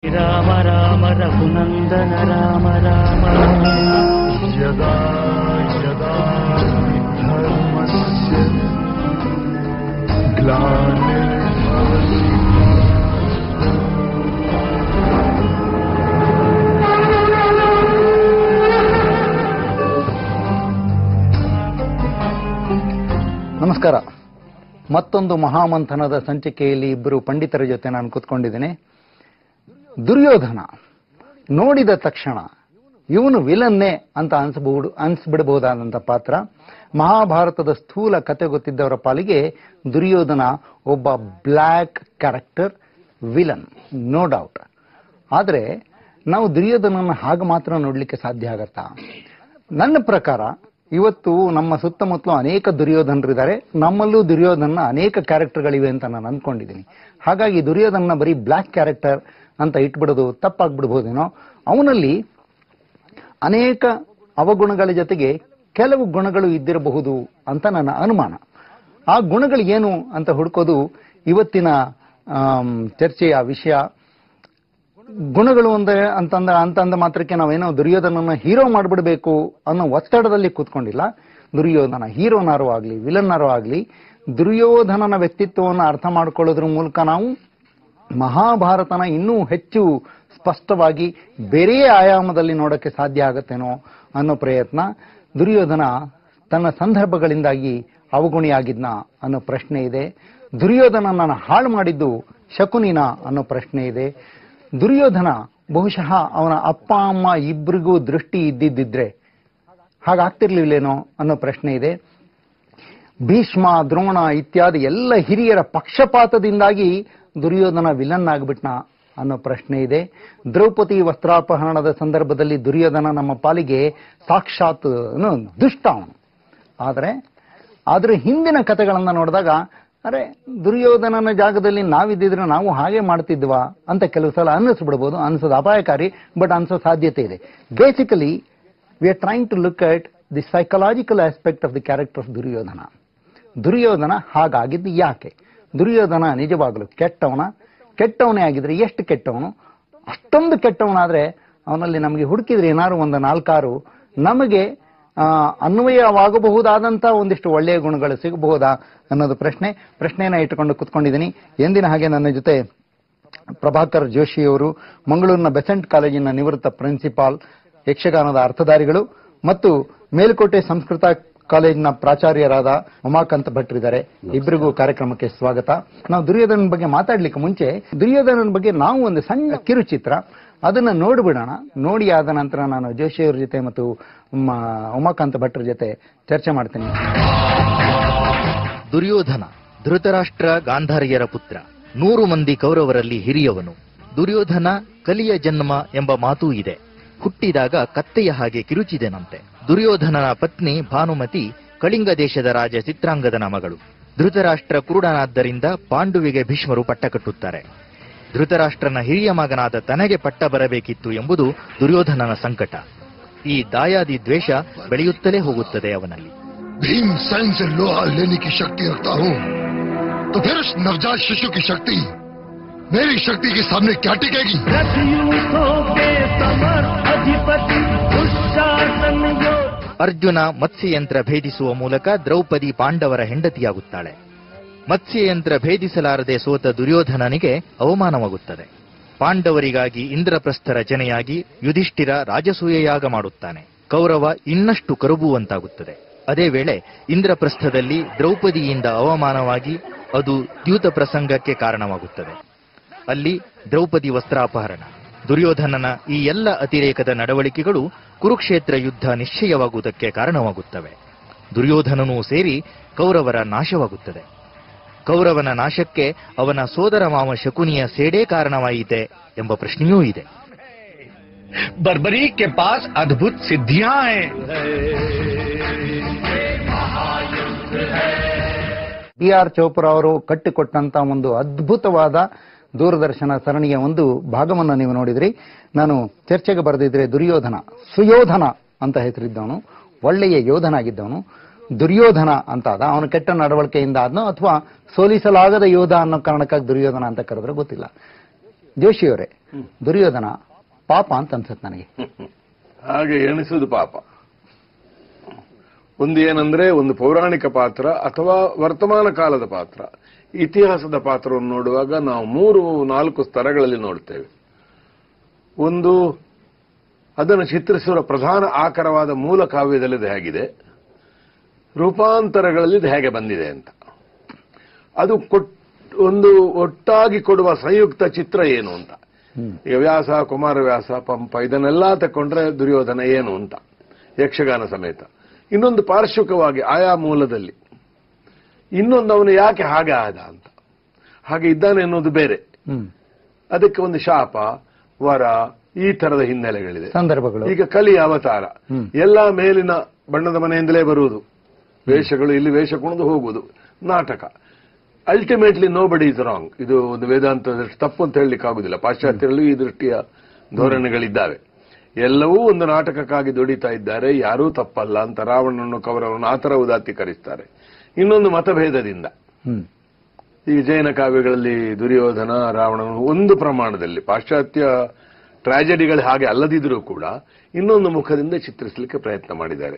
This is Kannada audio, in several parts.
ರಾಮ ರಾಮ ರಘುನಂದನ ರಾಮ ರಾಮ यदा यदा धर्मस्य ग्लानिर्भवति ನಮಸ್ಕಾರ ಮತ್ತೊಂದು ಮಹಾಮಂಥನದ ಸಂಚಿಕೆಯಲ್ಲಿ ಇಬ್ಬರು ಪಂಡಿತರ ಜೊತೆ ನಾನು ಕೂತ್ಕೊಂಡಿದ್ದೇನೆ ದುರ್ಯೋಧನ ನೋಡಿದ ತಕ್ಷಣ ಇವನು ವಿಲನ್ನೇ ಅಂತ ಅನ್ಸಬಹುದು ಅನ್ಸ್ಬಿಡಬಹುದಾದಂತ ಪಾತ್ರ ಮಹಾಭಾರತದ ಸ್ಥೂಲ ಕತೆ ಗೊತ್ತಿದ್ದವರ ಪಾಲಿಗೆ ದುರ್ಯೋಧನ ಒಬ್ಬ black character villain no doubt ಆದರೆ ನಾವು ದುರ್ಯೋಧನನ ಹಾಗೆ ಮಾತ್ರ ನೋಡ್ಲಿಕ್ಕೆ ಸಾಧ್ಯ ಆಗತ್ತಾ ನನ್ನ ಪ್ರಕಾರ ಇವತ್ತು ನಮ್ಮ ಸುತ್ತಮುತ್ತಲು ಅನೇಕ ದುರ್ಯೋಧನರಿದ್ದಾರೆ ನಮ್ಮಲ್ಲೂ ದುರ್ಯೋಧನ ಅನೇಕ ಕ್ಯಾರೆಕ್ಟರ್ಗಳಿವೆ ಅಂತ ನಾನು ಅಂದ್ಕೊಂಡಿದ್ದೀನಿ ಹಾಗಾಗಿ ದುರ್ಯೋಧನ ಬರೀ ಬ್ಲ್ಯಾಕ್ ಕ್ಯಾರೆಕ್ಟರ್ ಅಂತ ಇಟ್ಬಿಡೋದು ತಪ್ಪಾಗ್ಬಿಡ್ಬೋದೇನೋ ಅವನಲ್ಲಿ ಅನೇಕ ಅವಗುಣಗಳ ಜೊತೆಗೆ ಕೆಲವು ಗುಣಗಳು ಇದ್ದಿರಬಹುದು ಅಂತ ನನ್ನ ಅನುಮಾನ ಆ ಗುಣಗಳು ಏನು ಅಂತ ಹುಡುಕೋದು ಇವತ್ತಿನ ಆಮ್, ಚರ್ಚೆಯ ವಿಷಯ ಗುಣಗಳು ಅಂದ್ರೆ ಅಂತಂದ ಅಂತಂದ ಮಾತ್ರಕ್ಕೆ ನಾವೇನೋ ದುರ್ಯೋಧನನ ಹೀರೋ ಮಾಡ್ಬಿಡ್ಬೇಕು ಅನ್ನೋ ಒತ್ತಡದಲ್ಲಿ ಕೂತ್ಕೊಂಡಿಲ್ಲ ದುರ್ಯೋಧನ ಹೀರೋನಾರು ಆಗ್ಲಿ ವಿಲನ್ನಾರು ಆಗ್ಲಿ ದುರ್ಯೋಧನನ ವ್ಯಕ್ತಿತ್ವವನ್ನು ಅರ್ಥ ಮಾಡ್ಕೊಳ್ಳೋದ್ರ ಮೂಲಕ ನಾವು ಮಹಾಭಾರತನ ಇನ್ನೂ ಹೆಚ್ಚು ಸ್ಪಷ್ಟವಾಗಿ ಬೇರೆ ಆಯಾಮದಲ್ಲಿ ನೋಡಕ್ಕೆ ಸಾಧ್ಯ ಆಗತ್ತೇನೋ ಅನ್ನೋ ಪ್ರಯತ್ನ ದುರ್ಯೋಧನ ತನ್ನ ಸಂದರ್ಭಗಳಿಂದಾಗಿ ಅವಗುಣಿಯಾಗಿದ್ನ ಅನ್ನೋ ಪ್ರಶ್ನೆ ಇದೆ ದುರ್ಯೋಧನನ ಹಾಳು ಮಾಡಿದ್ದು ಶಕುನಿನ ಅನ್ನೋ ಪ್ರಶ್ನೆ ಇದೆ ದುರ್ಯೋಧನ ಬಹುಶಃ ಅವನ ಅಪ್ಪ ಅಮ್ಮ ಇಬ್ಬರಿಗೂ ದೃಷ್ಟಿ ಇದ್ದಿದ್ದಿದ್ರೆ ಹಾಗಾಗ್ತಿರ್ಲಿಲ್ಲೇನೋ ಅನ್ನೋ ಪ್ರಶ್ನೆ ಇದೆ ಭೀಷ್ಮ ದ್ರೋಣ ಇತ್ಯಾದಿ ಎಲ್ಲ ಹಿರಿಯರ ಪಕ್ಷಪಾತದಿಂದಾಗಿ ದುರ್ಯೋಧನ ವಿಲನ್ ಆಗ್ಬಿಟ್ನ ಅನ್ನೋ ಪ್ರಶ್ನೆ ಇದೆ ದ್ರೌಪದಿ ವಸ್ತ್ರಾಪಹರಣದ ಸಂದರ್ಭದಲ್ಲಿ ದುರ್ಯೋಧನ ನಮ್ಮ ಪಾಲಿಗೆ ಸಾಕ್ಷಾತ್ ಏನು, ದುಷ್ಟ ಅವನು ಆದರೆ ಆದ್ರೆ ಹಿಂದಿನ ಕಥೆಗಳನ್ನ ನೋಡಿದಾಗ ಅರೆ ದುರ್ಯೋಧನನ ಜಾಗದಲ್ಲಿ ನಾವಿದ್ದಿದ್ರೆ ನಾವು ಹಾಗೆ ಮಾಡ್ತಿದ್ವಾ ಅಂತ ಕೆಲವು ಸಲ ಅನ್ನಿಸ್ಬಿಡ್ಬೋದು ಅನ್ಸೋದು ಅಪಾಯಕಾರಿ ಬಟ್ ಅನ್ಸೋ ಸಾಧ್ಯತೆ ಇದೆ basically we are trying to look at the psychological aspect of the character of Duryodhana Duryodhana ಹಾಗಾಗಿದ್ದು ಯಾಕೆ ದುರ್ಯೋಧನ ನಿಜವಾಗಲು ಕೆಟ್ಟವನ ಕೆಟ್ಟವನೇ ಆಗಿದ್ರೆ ಎಷ್ಟು ಕೆಟ್ಟವನು ಅಷ್ಟೊಂದು ಕೆಟ್ಟವನಾದ್ರೆ ಅವನಲ್ಲಿ ನಮಗೆ ಹುಡುಕಿದ್ರೆ ಏನಾದ್ರು ಒಂದು ನಾಲ್ಕಾರು ನಮಗೆ ಆ, ಅನ್ವಯವಾಗಬಹುದಾದಂತ ಒಂದಿಷ್ಟು ಒಳ್ಳೆಯ ಗುಣಗಳು ಸಿಗಬಹುದಾ ಅನ್ನೋದು ಪ್ರಶ್ನೆ ಪ್ರಶ್ನೆಯನ್ನ ಇಟ್ಟುಕೊಂಡು ಕುತ್ಕೊಂಡಿದ್ದೀನಿ ಎಂದಿನ ಹಾಗೆ ನನ್ನ ಜೊತೆ ಪ್ರಭಾಕರ್ ಜೋಶಿಯವರು ಮಂಗಳೂರಿನ ಬೆಸೆಂಟ್ ಕಾಲೇಜಿನ ನಿವೃತ್ತ ಪ್ರಿನ್ಸಿಪಾಲ್ ಯಕ್ಷಗಾನದ ಅರ್ಥಧಾರಿಗಳು ಮತ್ತು ಮೇಲುಕೋಟೆ ಸಂಸ್ಕೃತ ಕಾಲೇಜಿನ ಪ್ರಾಚಾರ್ಯರಾದ ಉಮಾಕಾಂತ್ ಭಟ್ರಿದ್ದಾರೆ ಇಬ್ಬರಿಗೂ ಕಾರ್ಯಕ್ರಮಕ್ಕೆ ಸ್ವಾಗತ ನಾವು ದುರ್ಯೋಧನನ ಬಗ್ಗೆ ಮಾತಾಡ್ಲಿಕ್ಕೆ ಮುಂಚೆ ದುರ್ಯೋಧನನ ಬಗ್ಗೆ ನಾವು ಒಂದು ಸಣ್ಣ ಕಿರುಚಿತ್ರ ಅದನ್ನ ನೋಡ್ಬಿಡೋಣ ನೋಡಿ ಆದ ನಂತರ ನಾನು ಜೋಶಿಯವರ ಜೊತೆ ಮತ್ತು ಉಮ್ಮ- ಉಮಾಕಾಂತ್ ಭಟ್ರ ಜೊತೆ ಚರ್ಚೆ ಮಾಡ್ತೀನಿ ದುರ್ಯೋಧನ ಧೃತರಾಷ್ಟ್ರ ಗಾಂಧಾರಿಯರ ಪುತ್ರ ನೂರು ಮಂದಿ ಕೌರವರಲ್ಲಿ ಹಿರಿಯವನು ದುರ್ಯೋಧನ ಕಲಿಯ ಜನ್ಮ ಎಂಬ ಮಾತೂ ಇದೆ ಹುಟ್ಟಿದಾಗ ಕತ್ತೆಯ ಹಾಗೆ ಕಿರುಚಿದೆನಂತೆ ದುರ್ಯೋಧನನ ಪತ್ನಿ ಭಾನುಮತಿ ಕಳಿಂಗ ದೇಶದ ರಾಜ ಚಿತ್ರಾಂಗದನ ಮಗಳು ಧೃತರಾಷ್ಟ್ರ ಕುರುಡನಾದ್ದರಿಂದ ಪಾಂಡುವಿಗೆ ಭೀಷ್ಮರು ಪಟ್ಟ ಕಟ್ಟುತ್ತಾರೆ ಧೃತರಾಷ್ಟ್ರನ ಹಿರಿಯ ಮಗನಾದ ತನಗೆ ಪಟ್ಟ ಬರಬೇಕಿತ್ತು ಎಂಬುದು ದುರ್ಯೋಧನನ ಸಂಕಟ ಈ ದಾಯಾದಿ ದ್ವೇಷ ಬೆಳೆಯುತ್ತಲೇ ಹೋಗುತ್ತದೆ ಅವನಲ್ಲಿ भीमसेन से लोहा लेने की शक्ति रखता हूँ तो फिर उस नवजात शिशु की शक्ति मेरी शक्ति के सामने क्या टिकेगी रथयूथों के समर अधिपति दुशासन यो ಅರ್ಜುನ ಮತ್ಸ್ಯಯಂತ್ರ ಭೇದಿಸುವ ಮೂಲಕ ದ್ರೌಪದಿ ಪಾಂಡವರ ಹೆಂಡತಿಯಾಗುತ್ತಾಳೆ ಮತ್ಸ್ಯಯಂತ್ರ ಭೇದಿಸಲಾರದೆ ಸೋತ ದುರ್ಯೋಧನನಿಗೆ ಅವಮಾನವಾಗುತ್ತದೆ ಪಾಂಡವರಿಗಾಗಿ ಇಂದ್ರಪ್ರಸ್ಥರ ಜನೆಯಾಗಿ ಯುಧಿಷ್ಠಿರ ರಾಜಸೂಯಯಾಗ ಮಾಡುತ್ತಾನೆ ಕೌರವ ಇನ್ನಷ್ಟು ಕರುಬುವಂತಾಗುತ್ತದೆ ಅದೇ ವೇಳೆ ಇಂದ್ರಪ್ರಸ್ಥದಲ್ಲಿ ದ್ರೌಪದಿಯಿಂದ ಅವಮಾನವಾಗಿ ಅದು ದ್ಯೂತ ಪ್ರಸಂಗಕ್ಕೆ ಕಾರಣವಾಗುತ್ತದೆ ಅಲ್ಲಿ ದ್ರೌಪದಿ ವಸ್ತ್ರಾಪಹರಣ ದುರ್ಯೋಧನನ ಈ ಎಲ್ಲ ಅತಿರೇಕದ ನಡವಳಿಕೆಗಳು ಕುರುಕ್ಷೇತ್ರ ಯುದ್ಧ ನಿಶ್ಚಯವಾಗುವುದಕ್ಕೆ ಕಾರಣವಾಗುತ್ತವೆ ದುರ್ಯೋಧನನೂ ಸೇರಿ ಕೌರವರ ನಾಶವಾಗುತ್ತದೆ ಕೌರವನ ನಾಶಕ್ಕೆ ಅವನ ಸೋದರ ಮಾವ ಶಕುನಿಯ ಸೇಡೇ ಕಾರಣವಾಯಿತೆ ಎಂಬ ಪ್ರಶ್ನೆಯೂ ಇದೆ बर्बरी के पास अद्भुत सिद्धियां हैं ಬಿ ಆರ್ ಚೋಪ್ರಾ ಅವರು ಕಟ್ಟಿಕೊಟ್ಟಂತ ಒಂದು ಅದ್ಭುತವಾದ ದೂರದರ್ಶನ ಸರಣಿಯ ಒಂದು ಭಾಗವನ್ನು ನೀವು ನೋಡಿದ್ರಿ ನಾನು ಚರ್ಚೆಗೆ ಬರೆದಿದ್ರೆ ದುರ್ಯೋಧನ ಸುಯೋಧನ ಅಂತ ಹೆಸರಿದ್ದವನು ಒಳ್ಳೆಯ ಯೋಧನಾಗಿದ್ದವನು ದುರ್ಯೋಧನ ಅಂತ ಆದ ಅವನು ಕೆಟ್ಟ ನಡವಳಿಕೆಯಿಂದ ಆದ್ನೋ ಅಥವಾ ಸೋಲಿಸಲಾಗದ ಯೋಧ ಅನ್ನೋ ಕಾರಣಕ್ಕಾಗಿ ದುರ್ಯೋಧನ ಅಂತ ಕರೆದ್ರೆ ಗೊತ್ತಿಲ್ಲ ಜೋಶಿಯವರೇ ದುರ್ಯೋಧನ ಪಾಪ ಅಂತ ಅನ್ಸುತ್ತೆ ನನಗೆ ಹಾಗೆ ಎಣಿಸುವುದು ಪಾಪ ಒಂದು ಏನಂದ್ರೆ ಒಂದು ಪೌರಾಣಿಕ ಪಾತ್ರ ಅಥವಾ ವರ್ತಮಾನ ಕಾಲದ ಪಾತ್ರ ಇತಿಹಾಸದ ಪಾತ್ರವನ್ನು ನೋಡುವಾಗ ನಾವು ಮೂರು ನಾಲ್ಕು ಸ್ತರಗಳಲ್ಲಿ ನೋಡ್ತೇವೆ ಒಂದು ಅದನ್ನು ಚಿತ್ರಿಸುವ ಪ್ರಧಾನ ಆಕರವಾದ ಮೂಲ ಕಾವ್ಯದಲ್ಲಿ ಇದು ಹೇಗಿದೆ ರೂಪಾಂತರಗಳಲ್ಲಿ ಇದು ಹೇಗೆ ಬಂದಿದೆ ಅಂತ ಅದು ಕೊಟ್ ಒಂದು ಒಟ್ಟಾಗಿ ಕೊಡುವ ಸಂಯುಕ್ತ ಚಿತ್ರ ಏನು ಅಂತ ಈಗ ವ್ಯಾಸ ಕುಮಾರವ್ಯಾಸ ಪಂಪ ಇದನ್ನೆಲ್ಲ ತಕೊಂಡ್ರೆ ದುರ್ಯೋಧನ ಏನು ಅಂತ ಯಕ್ಷಗಾನ ಸಮೇತ ಇನ್ನೊಂದು ಪಾರ್ಶ್ವಿಕವಾಗಿ ಆಯಾ ಮೂಲದಲ್ಲಿ ಇನ್ನೊಂದು ಅವನು ಯಾಕೆ ಹಾಗೆ ಆದ ಅಂತ ಹಾಗೆ ಇದ್ದಾನೆ ಅನ್ನೋದು ಬೇರೆ ಹ್ಮ್ ಅದಕ್ಕೆ ಒಂದು ಶಾಪ ವರ ಈ ತರದ ಹಿನ್ನೆಲೆಗಳಿದೆ ಸಂದರ್ಭಗಳು ಈಗ ಕಲಿಯ ಅವತಾರ ಹ್ಮ್. ಎಲ್ಲ ಮೇಲಿನ ಬಣ್ಣದ ಮನೆಯಿಂದಲೇ ಬರುವುದು ವೇಷಗಳು ಇಲ್ಲಿ ವೇಷ ಕುಣಿದು ಹೋಗುವುದು ನಾಟಕ ultimately nobody is wrong ಇದು ಒಂದು ವೇದಾಂತ ದೃಷ್ಟಿ ತಪ್ಪು ಅಂತ ಹೇಳಲಿಕ್ಕೆ ಆಗುದಿಲ್ಲ ಪಾಶ್ಚಾತ್ಯರಲ್ಲೂ ಈ ದೃಷ್ಟಿಯ ಧೋರಣೆಗಳಿದ್ದಾವೆ ಎಲ್ಲವೂ ಒಂದು ನಾಟಕಕ್ಕಾಗಿ ದುಡಿತಾ ಇದ್ದಾರೆ ಯಾರೂ ತಪ್ಪಲ್ಲ ಅಂತ ರಾವಣನನ್ನು ಕೌರವನನ್ನು ಆತರ ಉದಾತ್ತೀಕರಿಸ್ತಾರೆ ಇನ್ನೊಂದು ಮತಭೇದದಿಂದ ಹ್ಮ್ ಈಗ ಜೈನ ಕಾವ್ಯಗಳಲ್ಲಿ ದುರ್ಯೋಧನ ರಾವಣನು ಒಂದು ಪ್ರಮಾಣದಲ್ಲಿ ಪಾಶ್ಚಾತ್ಯ ಟ್ರಾಜಡಿಗಳು ಹಾಗೆ ಅಲ್ಲದಿದ್ರೂ ಕೂಡ ಇನ್ನೊಂದು ಮುಖದಿಂದ ಚಿತ್ರಿಸಲಿಕ್ಕೆ ಪ್ರಯತ್ನ ಮಾಡಿದ್ದಾರೆ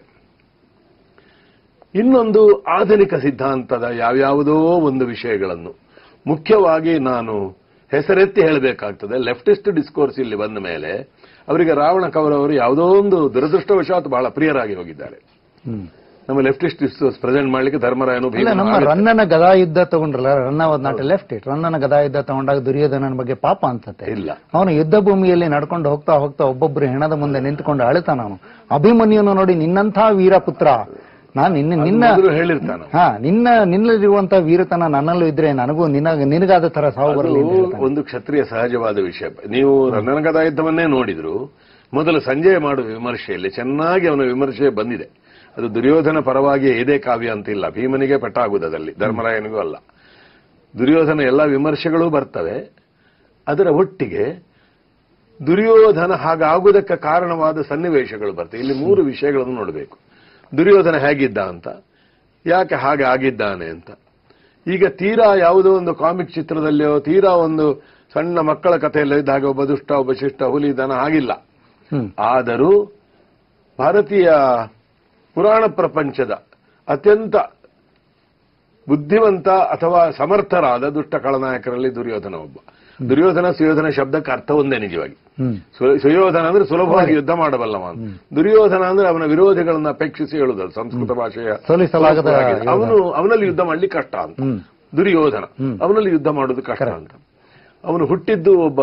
ಇನ್ನೊಂದು ಆಧುನಿಕ ಸಿದ್ಧಾಂತದ ಯಾವ್ಯಾವುದೋ ಒಂದು ವಿಷಯಗಳನ್ನು ಮುಖ್ಯವಾಗಿ ನಾನು ಹೆಸರೆತ್ತಿ ಹೇಳಬೇಕಾಗ್ತದೆ ಲೆಫ್ಟಿಸ್ಟ್ ಡಿಸ್ಕೋರ್ಸ್ ಇಲ್ಲಿ ಬಂದ ಮೇಲೆ ಅವರಿಗೆ ರಾವಣ ಕೌರವರು ಯಾವುದೋ ಒಂದು ದುರದೃಷ್ಟವಶಾತ್ ಬಹಳ ಪ್ರಿಯರಾಗಿ ಹೋಗಿದ್ದಾರೆ ಹ್ಮ್ ನಮ್ಮ ಲೆಫ್ಟಿಸ್ಟ್ ಡಿಸ್ಕೋರ್ಸ್ ಪ್ರೆಸೆಂಟ್ ಮಾಡಲಿಕ್ಕೆ ಧರ್ಮರಾಯನು ಇಲ್ಲ ಭೀಮನು ನಮ್ಮ ಆಗುತ್ತೆ. ರನ್ನನ ಗದಾ ಯುದ್ಧ ತಗೊಂಡ್ರಲ್ಲ Ranna was not left it ರನ್ನನ ಗದಾ ಯುದ್ಧ ತಗೊಂಡಾಗ ದುರ್ಯೋಧನನ ಬಗ್ಗೆ ಪಾಪ ಅನ್ಸತ್ತೆ ಇಲ್ಲ ಅವನು ಯುದ್ಧ ಭೂಮಿಯಲ್ಲಿ ನಡ್ಕೊಂಡು ಹೋಗ್ತಾ ಹೋಗ್ತಾ ಒಬ್ಬೊಬ್ರು ಹೆಣದ ಮುಂದೆ ನಿಂತ್ಕೊಂಡು ಅಳ್ತಾನ ಅವನು ಅಭಿಮನ್ಯುನು ನೋಡಿ ನಿನ್ನಂಥ ವೀರಪುತ್ರ ನಾನು ನಿನ್ನ ನಿನ್ನ ಮೊದಲು ಹೇಳಿರ್ತಾನೆ ಹಾ ನಿನ್ನ ನಿನ್ನಲ್ಲಿರುವಂತ ವೀರತನ ನನ್ನಲ್ಲೂ ಇದ್ರೆ ನನಗೂ ನಿನ್ನ ನಿನಗಾದ ತರ ಸಾವು ಅದು ಬರಲಿ ಅಂತ ಹೇಳ್ತಾನೆ. ಒಂದು ಕ್ಷತ್ರಿಯ ಸಹಜವಾದ ವಿಷಯ ನೀವು ರಣನಗದ ಯುದ್ಧವನ್ನೇ ನೋಡಿದ್ರು ಮೊದಲು ಸಂಜೆ ಮಾಡುವ ವಿಮರ್ಶೆಯಲ್ಲಿ ಚೆನ್ನಾಗಿ ಅವನ ವಿಮರ್ಶೆ ಬಂದಿದೆ ಅದು ದುರ್ಯೋಧನ ಪರವಾಗಿ ಇದೇ ಕಾವ್ಯ ಅಂತ ಇಲ್ಲ ಭೀಮನಿಗೆ ಪಟ್ಟಾಗುವುದಲ್ಲಿ ಧರ್ಮರಾಯನಿಗೂ ಅಲ್ಲ ದುರ್ಯೋಧನ ಎಲ್ಲ ವಿಮರ್ಶೆಗಳು ಬರ್ತವೆ ಅದರ ಒಟ್ಟಿಗೆ ದುರ್ಯೋಧನ ಹಾಗಾಗುವುದಕ್ಕೆ ಕಾರಣವಾದ ಸನ್ನಿವೇಶಗಳು ಬರ್ತವೆ ಇಲ್ಲಿ ಮೂರು ವಿಷಯಗಳನ್ನು ನೋಡಬೇಕು ದುರ್ಯೋಧನ ಹೇಗಿದ್ದ ಅಂತ ಯಾಕೆ ಹಾಗೆ ಆಗಿದ್ದಾನೆ ಅಂತ ಈಗ ತೀರಾ ಯಾವುದೋ ಒಂದು ಕಾಮಿಕ್ ಚಿತ್ರದಲ್ಲಿಯೋ ತೀರಾ ಒಂದು ಸಣ್ಣ ಮಕ್ಕಳ ಕಥೆಯಲ್ಲೋ ಇದ್ದಾಗ ಒಬ್ಬ ದುಷ್ಟ ಒಬ್ಬ ಶಿಷ್ಟ ಹುಲಿ ದನ ಆಗಿಲ್ಲ ಹ್ಮ್ ಆದರೂ ಭಾರತೀಯ ಪುರಾಣ ಪ್ರಪಂಚದ ಅತ್ಯಂತ ಬುದ್ಧಿವಂತ ಅಥವಾ ಸಮರ್ಥರಾದ ದುಷ್ಟ ಕಳನಾಯಕರಲ್ಲಿ ದುರ್ಯೋಧನ ಒಬ್ಬ ದುರ್ಯೋಧನ ಸುಯೋಧನ ಶಬ್ದಕ್ಕೆ ಅರ್ಥ ಒಂದೇ ನಿಜವಾಗಿ ಹ್ಮ್ ಸು- ಸುಯೋಧನ ಅಂದ್ರೆ ಸುಲಭವಾಗಿ ಯುದ್ಧ ಮಾಡಬಲ್ಲವ ಅಂತ. ದುರ್ಯೋಧನ ಅಂದ್ರೆ ಅವನ ವಿರೋಧಿಗಳನ್ನ ಅಪೇಕ್ಷಿಸಿ ಹೇಳುದು ಸಂಸ್ಕೃತ ಭಾಷೆಯ ಸೋಲಿಸಲಾಗದ ಸ್ವರೂಪವಾಗಿದೆ. ಅವನು ಅವನಲ್ಲಿ ಯುದ್ಧ ಮಾಡ್ಲಿಕ್ಕೆ ಕಷ್ಟ ಅಂತ ಹ್ಮ್ ದುರ್ಯೋಧನ ಅವನಲ್ಲಿ ಯುದ್ಧ ಮಾಡೋದು ಕಷ್ಟ ಅಂತ ಅವನು ಹುಟ್ಟಿದ್ದು ಒಬ್ಬ